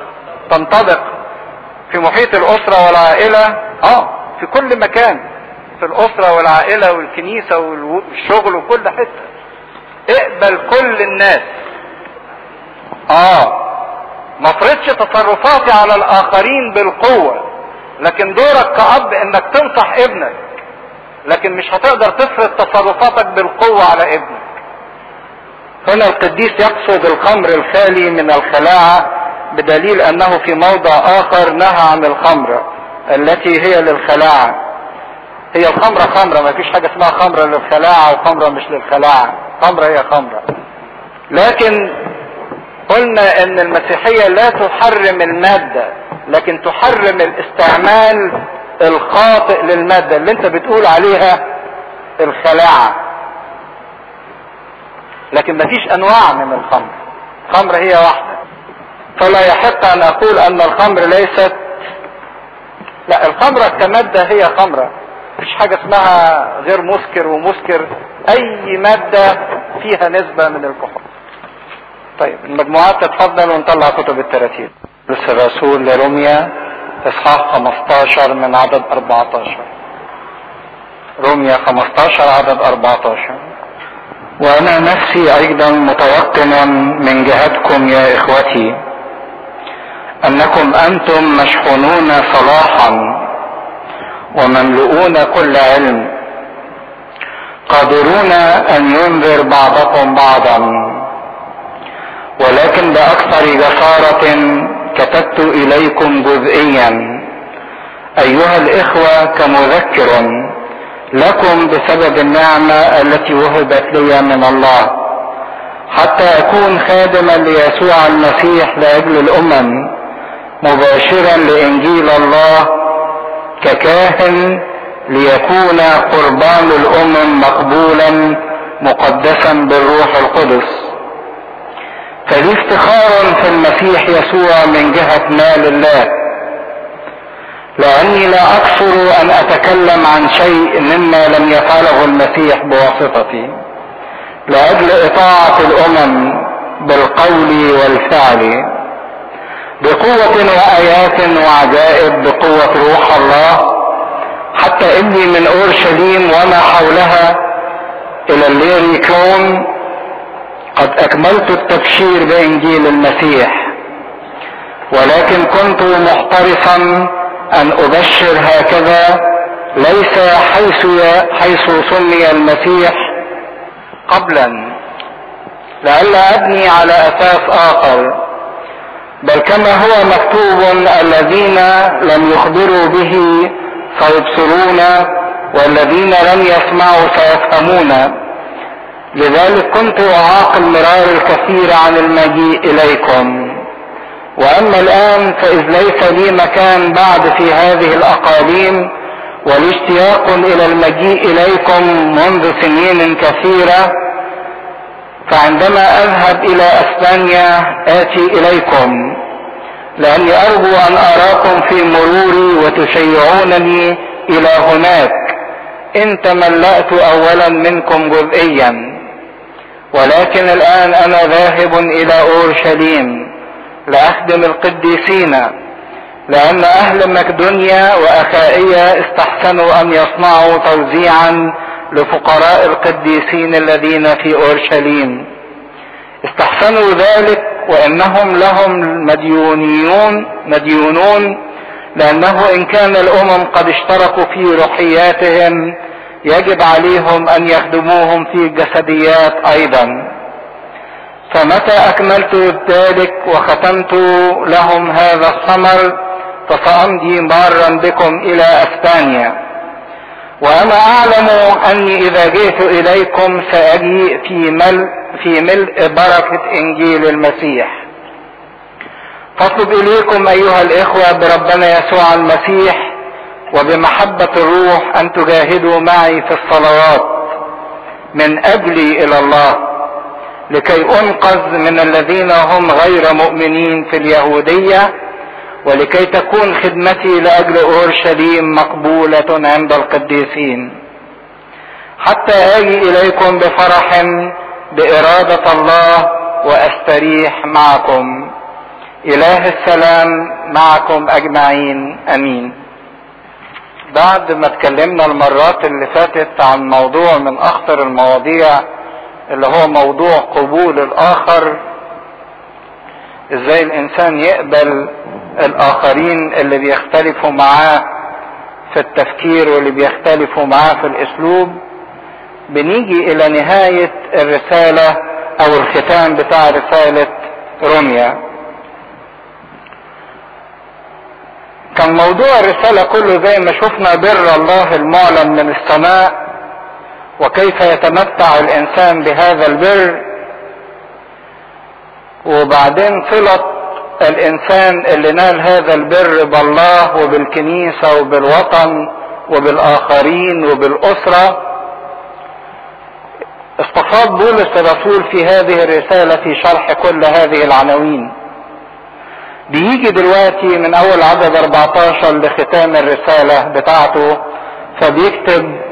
تنطبق في محيط الاسرة والعائلة اه في كل مكان في الاسرة والعائلة والكنيسة والشغل وكل حتة اقبل كل الناس اه ما افرضش تصرفاتي على الاخرين بالقوة لكن دورك كأب انك تنصح ابنك لكن مش هتقدر تفرض تصرفاتك بالقوة على ابنك هنا القديس يقصد الخمر الخالي من الخلاعة بدليل انه في موضع اخر نهى عن الخمر التي هي للخلاعة هي الخمرة خمرة ما فيش حاجة اسمها خمرة للخلاعة وخمرة مش للخلاعة خمرة هي خمرة لكن قلنا ان المسيحية لا تحرم المادة لكن تحرم الاستعمال الخاطئ للمادة اللي انت بتقول عليها الخلاعة لكن مفيش انواع من الخمر الخمر هي واحدة فلا يحق ان اقول ان الخمر ليست لا الخمرة كمادة هي خمرة مفيش حاجة اسمها غير مسكر ومسكر اي مادة فيها نسبة من الكحول طيب المجموعات تتفضل ونطلع كتب التراتيب بس الرسول لروميا اصحاح 15 من عدد 14 روميا 15 عدد 14 وانا نفسي ايضا متيقنا من جهتكم يا اخوتي انكم انتم مشحونون صلاحا ومملؤون كل علم قادرون ان ينذر بعضكم بعضا ولكن باكثر جسارة كتبت اليكم جزئيا ايها الاخوة كمذكر لكم بسبب النعمة التي وهبت لي من الله حتى اكون خادما ليسوع المسيح لاجل الامم مباشرا لانجيل الله ككاهن ليكون قربان الامم مقبولا مقدسا بالروح القدس فلي افتخار في المسيح يسوع من جهة مال الله لاني لا اقصر ان اتكلم عن شيء مما لم يفعله المسيح بواسطتي لاجل اطاعة الامم بالقول والفعل بقوة وايات وعجائب بقوة روح الله حتى اني من اورشليم وما حولها الى الليريكون قد اكملت التبشير بانجيل المسيح ولكن كنت محترصا ان ابشر هكذا ليس حيث حيث سمي المسيح قبلا لئلا ابني على اساس اخر بل كما هو مكتوب الذين لم يخبروا به سيبصرون والذين لم يسمعوا سيفهمون لذلك كنت اعاقل مرار الكثير عن المجيء اليكم واما الان فاذ ليس لي مكان بعد في هذه الاقاليم والاشتياق الى المجيء اليكم منذ سنين كثيره فعندما اذهب الى اسبانيا اتي اليكم لاني ارجو ان اراكم في مروري وتشيعونني الى هناك ان تملأت اولا منكم جزئيا ولكن الان انا ذاهب الى اورشليم لاخدم القديسين لان اهل مقدونيا واخائية استحسنوا ان يصنعوا توزيعا لفقراء القديسين الذين في اورشليم استحسنوا ذلك وانهم لهم مديونيون مديونون لانه ان كان الامم قد اشتركوا في روحياتهم يجب عليهم ان يخدموهم في الجسديات ايضا فمتى اكملت ذلك وختمت لهم هذا الثمر فسامضي مارا بكم الى اسبانيا وانا اعلم اني اذا جئت اليكم ساجيء في ملء في ملء بركة انجيل المسيح فاطلب اليكم ايها الاخوة بربنا يسوع المسيح وبمحبة الروح ان تجاهدوا معي في الصلوات من اجلي الى الله لكي انقذ من الذين هم غير مؤمنين في اليهودية ولكي تكون خدمتي لاجل اورشليم مقبولة عند القديسين حتى اجي اليكم بفرح بارادة الله واستريح معكم اله السلام معكم اجمعين امين بعد ما اتكلمنا المرات اللي فاتت عن موضوع من اخطر المواضيع اللي هو موضوع قبول الاخر ازاي الانسان يقبل الاخرين اللي بيختلفوا معاه في التفكير واللي بيختلفوا معاه في الاسلوب بنيجي الى نهاية الرسالة او الختام بتاع رسالة روميا كان موضوع الرسالة كله زي ما شفنا بر الله المعلن من السماء وكيف يتمتع الانسان بهذا البر وبعدين صلة الانسان اللي نال هذا البر بالله وبالكنيسة وبالوطن وبالاخرين وبالاسرة استفاض بولس الرسول في هذه الرسالة في شرح كل هذه العناوين بيجي دلوقتي من اول عدد 14 لختام الرسالة بتاعته فبيكتب